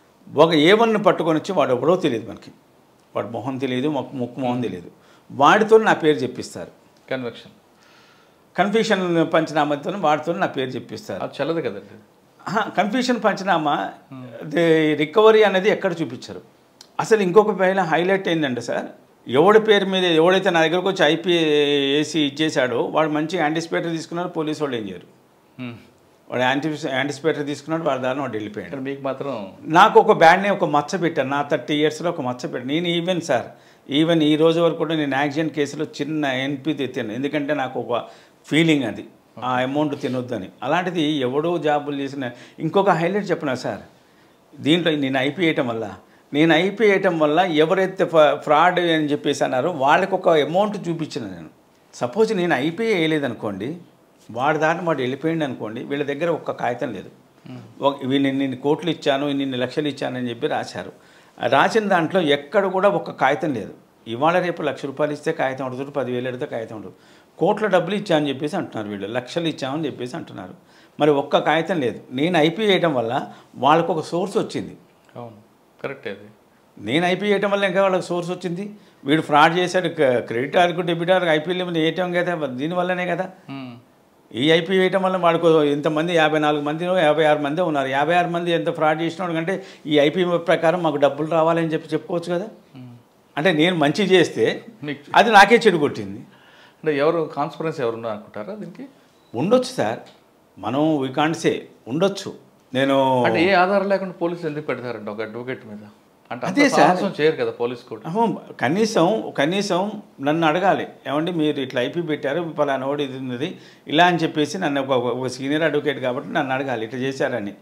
ఒక ఏవన్ని పట్టుకొని వచ్చి వాడు ఎవరో తెలియదు మనకి వాడు మొహం తెలియదు మొక్కు ముక్కు మొహం తెలియదు వాడితో నా పేరు చెప్పిస్తారు కన్వెక్షన్ కన్ఫ్యూషన్ పంచనామాతో వాడితో నా పేరు చెప్పిస్తారు అది చల్లదు కదండి కన్ఫ్యూషన్ పంచనామా ది రికవరీ అనేది ఎక్కడ చూపించరు అసలు ఇంకొక పైన హైలైట్ ఏంటంటే సార్ ఎవడి పేరు మీద ఎవడైతే నా దగ్గరకు వచ్చి ఐపీ ఏసీ ఇచ్చేసాడో వాడు మంచి యాంటిసిపేటర్ తీసుకున్నాడు పోలీసు వాళ్ళు ఏం చేయరు హ్మ్. వాడు యాంటి యాంటిసిపేటర్ తీసుకున్నాడు వాడి దారిని వాడు వెళ్ళిపోయాడు ఇక్కడ మీకు మాత్రం నాకు ఒక బ్యాడ్ని ఒక మచ్చ పెట్టాను నా థర్టీ ఇయర్స్లో ఒక మచ్చ పెట్టాను నేను ఈవెన్ సార్ ఈవెన్ ఈ రోజు వరకు కూడా నేను యాక్సిడెంట్ కేసులో చిన్న ఎన్పి తెచ్చాను ఎందుకంటే నాకు ఒక ఫీలింగ్ అది ఆ అమౌంట్ తినొద్దని అలాంటిది ఎవడో జాబులు చేసిన ఇంకొక హైలైట్ చెప్పనా సార్ దీంట్లో నేను ఐపీ వేయటం వల్ల నేను ఐపీ వేయటం వల్ల ఎవరైతే ఫ్రాడ్ అని చెప్పేసి అన్నారో వాళ్ళకి ఒక అమౌంట్ చూపించిన నేను సపోజ్ నేను ఐపీ వేయలేదనుకోండి వాడి దారిని వాడు వెళ్ళిపోయింది అనుకోండి వీళ్ళ దగ్గర ఒక్క కాగితం లేదు ఒక వీళ్ళు ఇన్ని కోట్లు ఇచ్చాను ఇన్ని లక్షలు ఇచ్చానని చెప్పి రాశారు ఆ రాసిన దాంట్లో ఎక్కడ కూడా ఒక్క కాగితం లేదు ఇవాళ రేపు లక్ష రూపాయలు ఇస్తే కాగితం ఉంటుంది పదివేలు ఎడితే కాగితం ఉంటుంది కోట్ల డబ్బులు ఇచ్చామని చెప్పేసి అంటున్నారు వీళ్ళు లక్షలు ఇచ్చామని చెప్పేసి అంటున్నారు మరి ఒక్క కాగితం లేదు నేను ఐపీ వేయటం వల్ల వాళ్ళకు ఒక సోర్స్ వచ్చింది అవును కరెక్ట్ అది నేను ఐపీ వేయటం వల్ల ఇంకా వాళ్ళకి సోర్స్ వచ్చింది వీడు ఫ్రాడ్ చేశాడు క- క్రెడిట్ ఆర్కు డెబిట్ ఆర్కు ఐపీఎల్ వేయటం కదా దీనివల్లనే కదా హ్మ్. ఈ ఐపీ వేయటం వల్ల వాడికి ఇంతమంది యాభై నాలుగు మంది యాభై ఆరు మంది ఉన్నారు యాభై ఆరు మంది ఎంత ఫ్రాడ్ చేసినాడు కంటే ఈ ఐపీ ప్రకారం మాకు డబ్బులు రావాలని చెప్పి చెప్పుకోవచ్చు కదా అంటే నేను మంచి చేస్తే మీకు అది నాకే చెడు కొట్టింది అంటే ఎవరు కాన్స్పరెన్స్ ఎవరు ఉన్నారు అనుకుంటారా దీనికి ఉండొచ్చు సార్ మనం వీ కాంట్ సే ఉండొచ్చు నేను అంటే ఏ ఆధారం లేకుండా పోలీసులు ఎందుకు పెడతారండి ఒక అడ్వకేట్ మీద అంటే అదే అంత సార్. సాహసం చేయరు కదా పోలీస్ కూడా అహో, కనీసం కనీసం నన్ను అడగాలి ఏమండి మీరు ఇట్లా ఐపీ పెట్టారు పలానా వాడు ఇది ఉన్నది ఇలా అని చెప్పేసి నన్ను ఒక ఒక సీనియర్ అడ్వకేట్ కాబట్టి నన్ను అడగాలి ఇట్లా చేశారని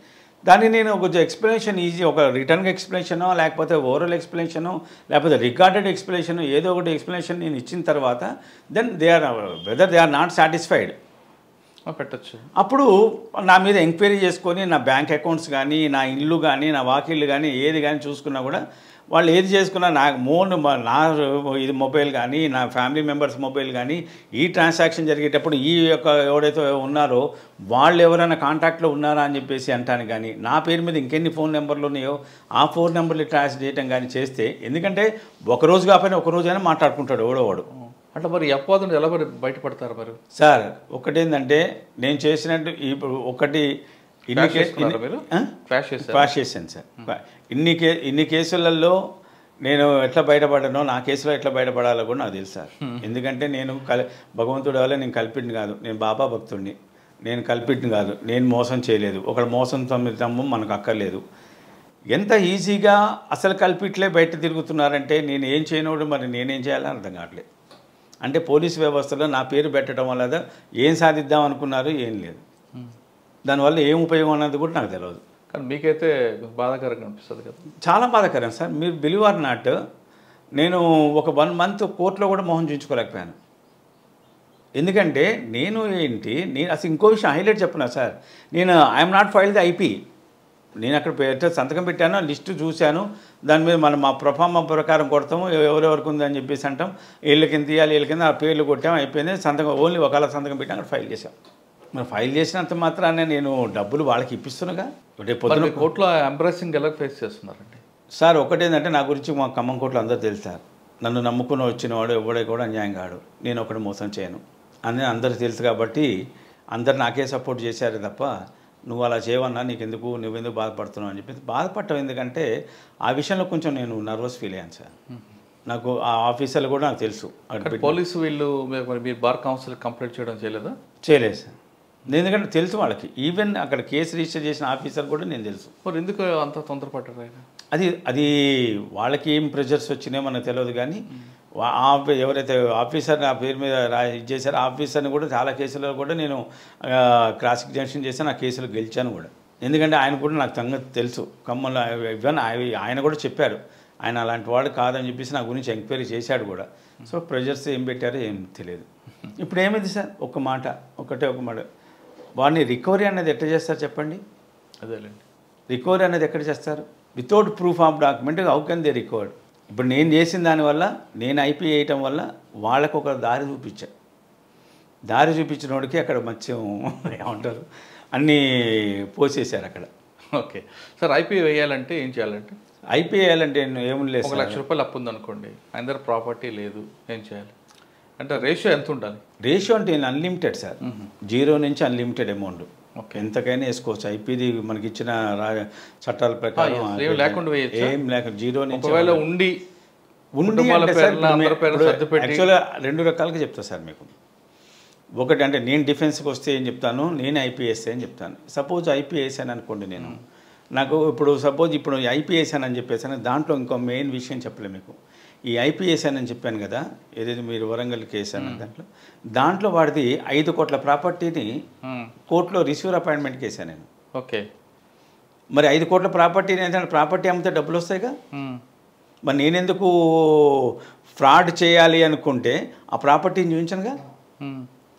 దాన్ని నేను కొంచెం ఎక్స్ప్లెనేషన్ ఈజీ ఒక రిటర్న్ ఎక్స్ప్లెనేషనో లేకపోతే ఓరల్ ఎక్స్ప్లెనేషనో లేకపోతే రికార్డెడ్ ఎక్స్ప్లెనేషన్ ఏదో ఒకటి ఎక్స్ప్లెనేషన్ నేను ఇచ్చిన తర్వాత then they are whether they are not satisfied ఆ, పెట్టొచ్చు అప్పుడు నా మీద ఎంక్వైరీ చేసుకొని నా బ్యాంక్ అకౌంట్స్ కానీ నా ఇల్లు కానీ నా వాకిళ్ళు కానీ ఏది కానీ చూసుకున్నా కూడా వాళ్ళు ఏది చేసుకున్నా నా మోన్ నా ఇది మొబైల్ కానీ నా ఫ్యామిలీ మెంబర్స్ మొబైల్ కానీ ఈ ట్రాన్సాక్షన్ జరిగేటప్పుడు ఈ యొక్క ఎవడైతే ఉన్నారో వాళ్ళు ఎవరైనా కాంటాక్ట్లో ఉన్నారా అని చెప్పేసి అంటాను కానీ నా పేరు మీద ఇంకెన్ని ఫోన్ నెంబర్లు ఉన్నాయో ఆ ఫోన్ నెంబర్లు ట్రాన్స్ చేయటం కానీ చేస్తే ఎందుకంటే ఒక రోజు కాకపోయినా ఒక రోజైనా మాట్లాడుకుంటాడు ఎవడోవాడు అట్లా మరి ఈ అపవాదం ఎలా మరి బయటపడతారు మరి సార్ ఒకటేంటంటే నేను చేసినట్టు ఇప్పుడు ఒకటి ఇన్ని Crash కే- చేసుకున్నారా ఇన్ని- మీరు? ఆ? క్రాష్ చేశారు క్రాష్ చేశాను సార్ ఇన్ని కే ఇన్ని కేసులలో నేను ఎట్లా బయటపడ్డానో నా కేసులో ఎట్లా బయటపడాలో కూడా నాకు తెలుసు సార్ ఎందుకంటే నేను కల్ భగవంతుడి వల్ల నేను కల్పిట్ని కాదు నేను బాబా భక్తుడిని నేను కల్పిట్ని కాదు నేను మోసం చేయలేదు ఒకడు మోసం తమ్ము మనకు అక్కర్లేదు ఎంత ఈజీగా అసలు కల్పిట్లే బయట తిరుగుతున్నారంటే నేను ఏం చేయనోడు మరి నేనేం చేయాలని అర్థం కావట్లేదు అంటే పోలీస్ వ్యవస్థలో నా పేరు పెట్టడం వల్ల ఏం సాధిద్దాం అనుకున్నారు ఏం లేదు దానివల్ల ఏం ఉపయోగం అన్నది కూడా నాకు తెలియదు కానీ మీకైతే బాధాకరంగా అనిపిస్తుంది కదా చాలా బాధాకరం సార్ మీరు బిలీవ్ ఆర్ నాట్ నేను ఒక వన్ మంత్ కోర్టులో కూడా మోహన్ చూయించుకోలేకపోయాను ఎందుకంటే నేను ఏంటి నేను అసలు ఇంకో విషయం హైలైట్ చెప్పనా సార్ నేను I'm not file the IP నేను అక్కడ పెట్ట సంతకం పెట్టాను లిస్టు చూశాను దాని మీద మనం మా ప్రొఫార్మ ప్రకారం కొడతాము ఎవరెవరికి ఉందని చెప్పేసి అంటాం వీళ్ళ కింద తీయాలి వీళ్ళ కింద ఆ పేర్లు కొట్టాం అయిపోయింది సంతకం ఓన్లీ ఒకవేళ సంతకం పెట్టి అక్కడ ఫైల్ చేశాం మరి ఫైల్ చేసినంత మాత్రానే నేను డబ్బులు వాళ్ళకి ఇప్పిస్తున్నాగా రేపు మరి పొద్దున మీ కోర్టులో ఎంబ్రాసింగ్ ఎలా ఫేస్ చేస్తున్నారండి సార్ ఒకటేంటంటే నా గురించి మా ఖమ్మం కోట్లు అందరూ తెలుసు సార్ నన్ను నమ్ముకుని వచ్చినవాడు ఎవడే కూడా అన్యాయం కాడు నేను ఒకటి మోసం చేయను అని అందరికీ తెలుసు కాబట్టి అందరు నాకే సపోర్ట్ చేశారు తప్ప నువ్వు అలా చేయవన్నా నీకు ఎందుకు నువ్వెందుకు బాధపడుతున్నావు అని చెప్పి బాధపడటం ఎందుకంటే ఆ విషయంలో కొంచెం నేను నర్వస్ ఫీల్ అయ్యాను సార్ నాకు ఆ ఆఫీసర్లు కూడా నాకు తెలుసు అక్కడ కానీ పోలీసు వీళ్ళు మీ- మరి మీరు బార్ కౌన్సిల్ కంప్లైంట్ చేయడం చేయలేదా చేయలేదు సార్ ఎందుకంటే తెలుసు వాళ్ళకి ఈవెన్ అక్కడ కేసు రిజిస్టర్ చేసిన ఆఫీసర్ కూడా నేను తెలుసు మరి ఎందుకు అంత తొందరపడ్డారు ఆయన అది అది వాళ్ళకి ఏం ప్రెజర్స్ వచ్చినాయో మనకు తెలియదు కానీ వా- ఆ ఎవరైతే ఆఫీసర్ నా పేరు మీద రా ఇది చేశారో ఆ ఆఫీసర్ని కూడా చాలా కేసులలో కూడా నేను ఆ, క్రాస్ ఎగ్జామినేషన్ చేశాను ఆ కేసులు గెలిచాను కూడా ఎందుకంటే ఆయన కూడా నాకు సంగతి తెలుసు ఖమ్మంలో ఇవన్నీ ఆయన- ఆయన కూడా చెప్పారు ఆయన అలాంటి వాడు కాదని చెప్పేసి నా గురించి ఎంక్వైరీ చేశాడు కూడా సో ప్రెజర్స్ ఏం పెట్టారో ఏం తెలియదు ఇప్పుడు ఏమైంది సార్ ఒక మాట ఒకటే ఒక మాట వాడిని రికవరీ అనేది ఎట్లా చేస్తారు చెప్పండి అదేలేండి రికవరీ అనేది ఎక్కడ చేస్తారు without proof of document how can they recovered ఇప్పుడు నేను చేసిన దానివల్ల నేను ఐపీ వేయటం వల్ల వాళ్ళకు ఒక దారి చూపించా దారి చూపించిన వాడికి అక్కడ మత్స్యం ఏమంటారు అన్నీ పోసేశారు అక్కడ ఓకే సార్ ఐపీ వేయాలంటే ఏం చేయాలంటే ఐపీ వేయాలంటే ఏం లేదు ఒక సార్ లక్ష రూపాయలు అప్పు ఉందనుకోండి ఆయన దగ్గర ప్రాపర్టీ లేదు ఏం చేయాలి అంటే రేషియో ఎంత ఉండాలి రేషియో అంటే అన్లిమిటెడ్ సార్ జీరో నుంచి అన్లిమిటెడ్ అమౌంట్ ఓకే ఎంతకైనా వేసుకోవచ్చు ఐపీది మనకి ఇచ్చిన రా చట్టాల ప్రకారం yes. ఏం లేకుండా వేయొచ్చా? ఏం లేకుండా జీరో నుంచి ఒకవేళ ఉండి ఉండి కుటుంబాల అంటే సార్ పేర్ల అందరి పేర్లు ఇప్పుడు సర్ది పెట్టి యాక్చువల్గా రెండు రకాలుగా చెప్తా సార్ మీకు ఒకటి అంటే నేను డిఫెన్స్కి వస్తే ఏం చెప్తాను నేను ఐపీఎస్ అని చెప్తాను సపోజ్ ఐపీఎస్ అని అనుకోండి నేను నాకు ఇప్పుడు సపోజ్ ఇప్పుడు ఐపీఎస్ అని చెప్పేసాను దాంట్లో ఇంకో మెయిన్ విషయం చెప్పలే మీకు ఈ ఐపీఎస్ అని చెప్పాను కదా ఏదైతే మీరు వరంగల్ కేసు అన్న దాంట్లో దాంట్లో వాడిది ఐదు కోట్ల ప్రాపర్టీని మ్మ్. కోర్టులో రిసీవర్ అపాయింట్మెంట్కి వేసాను నేను ఓకే మరి ఐదు కోట్ల ప్రాపర్టీని ఏంటంటే ప్రాపర్టీ అమ్మితే డబ్బులు వస్తాయిగా మ్మ్. మరి నేనెందుకు ఫ్రాడ్ చేయాలి అనుకుంటే ఆ ప్రాపర్టీని చూపించనుగా మ్మ్.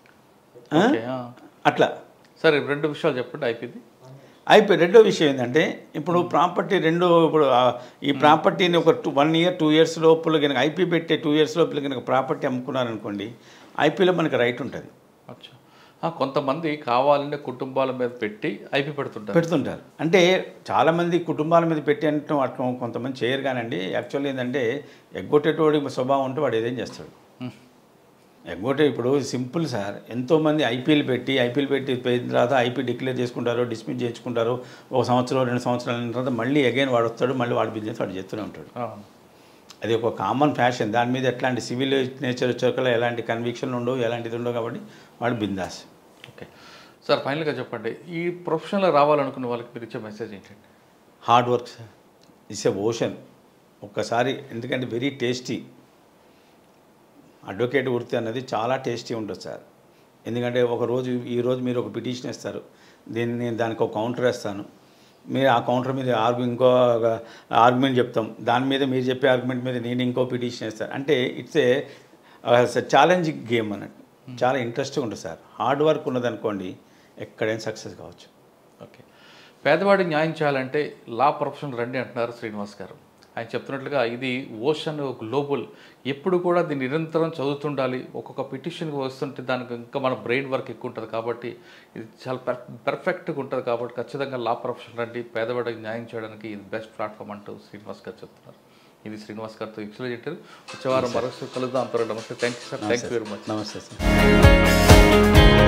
ఆ? ఓకే ఆ. అట్లా సరే రెండు విషయాలు చెప్పండి ఐపీది అయిపోయి రెండో విషయం ఏంటంటే ఇప్పుడు ప్రాపర్టీ రెండు ఇప్పుడు ఆ, ఈ ప్రాపర్టీని ఒక two one year two years లోపల కనుక ఐపీ పెట్టే టూ ఇయర్స్ లోపల కనుక ప్రాపర్టీ అమ్ముకున్నారనుకోండి ఐపీలో మనకు రైట్ ఉంటుంది అచ్చా ఆ, కొంతమంది కావాలంటే కుటుంబాల మీద పెట్టి ఐపీ పెడుతుంటారు పెడుతుంటారు అంటే చాలామంది కుటుంబాల మీద పెట్టి అంటే అట్లా కొంతమంది చేయరు కానండి యాక్చువల్లీ ఏంటంటే ఎగ్గొట్టేటోడి స్వభావం ఉంటే వాడు ఏదేం చేస్తాడు మ్మ్. ఎగ్గొట్టే ఇప్పుడు సింపుల్ సార్ ఎంతోమంది ఐపీఎల్ పెట్టి ఐపీఎల్ పెట్టి పోయిన తర్వాత ఐపీ డిక్లేర్ చేసుకుంటారు డిస్మిస్ చేసుకుంటారు ఒక సంవత్సరం రెండు సంవత్సరాల తర్వాత మళ్ళీ అగైన్ వాడు వస్తాడు మళ్ళీ వాడు బిజినెస్ వాడు చేస్తూనే ఉంటాడు అవును. అది ఒక కామన్ ఫ్యాషన్ దాని మీద ఎట్లాంటి సివిల్ నేచర్ వచ్చాక ఎలాంటి కన్విక్షన్ ఉండవు ఎలాంటిది ఉండవు కాబట్టి వాడు బిందాస్ ఓకే సార్ ఫైనల్గా చెప్పండి ఈ ప్రొఫెషన్లో రావాలనుకున్న వాళ్ళకి మీరు ఇచ్చే మెసేజ్ ఏంటండి hard work sir it's a ocean ఒక్కసారి ఎందుకంటే వెరీ టేస్టీ అడ్వకేట్ వృత్తి అన్నది చాలా టేస్టీ ఉంటుంది సార్ ఎందుకంటే ఒక రోజు ఈ రోజు మీరు ఒక పిటిషన్ ఇస్తారు దీన్ని నేను దానికి ఒక కౌంటర్ వేస్తాను మీరు ఆ కౌంటర్ మీద ఆర్గ్యూ ఇంకో ఆర్గ్యుమెంట్ చెప్తాం దాని మీద మీరు చెప్పే ఆర్గ్యుమెంట్ మీద నేను ఇంకో పిటిషన్ వేస్తాను అంటే ఇట్స్ ఏ ఛాలెంజింగ్ గేమ్ అన్నట్టు చాలా ఇంట్రెస్ట్గా ఉంటుంది సార్ హార్డ్ వర్క్ ఉన్నదనుకోండి ఎక్కడైనా సక్సెస్ కావచ్చు ఓకే పేదవాడికి న్యాయం చేయాలంటే లా ప్రొఫెషన్ రండి అంటున్నారు శ్రీనివాస్ గారు ఆయన చెప్తున్నట్లుగా ఇది ఓషన్ గ్లోబల్ ఎప్పుడు కూడా దీన్ని నిరంతరం చదువుతుండాలి ఒక్కొక్క పిటిషన్కి వస్తుంటే దానికి ఇంకా మన బ్రెయిన్ వర్క్ ఎక్కువ ఉంటుంది కాబట్టి ఇది చాలా పర్ పర్ఫెక్ట్గా ఉంటుంది కాబట్టి ఖచ్చితంగా లా ప్రొఫెషన్ రండి పేదవాడికి న్యాయం చేయడానికి ఇది బెస్ట్ ప్లాట్ఫామ్ అంటూ శ్రీనివాస్ గారు చెప్తున్నారు ఇది శ్రీనివాస్ గారితో ఎక్స్ప్లెయిన్ చేశారు వచ్చే వారం మరొకసారి కలుద్దాం అంటారు నమస్తే thank you sir thank you very much నమస్తే సార్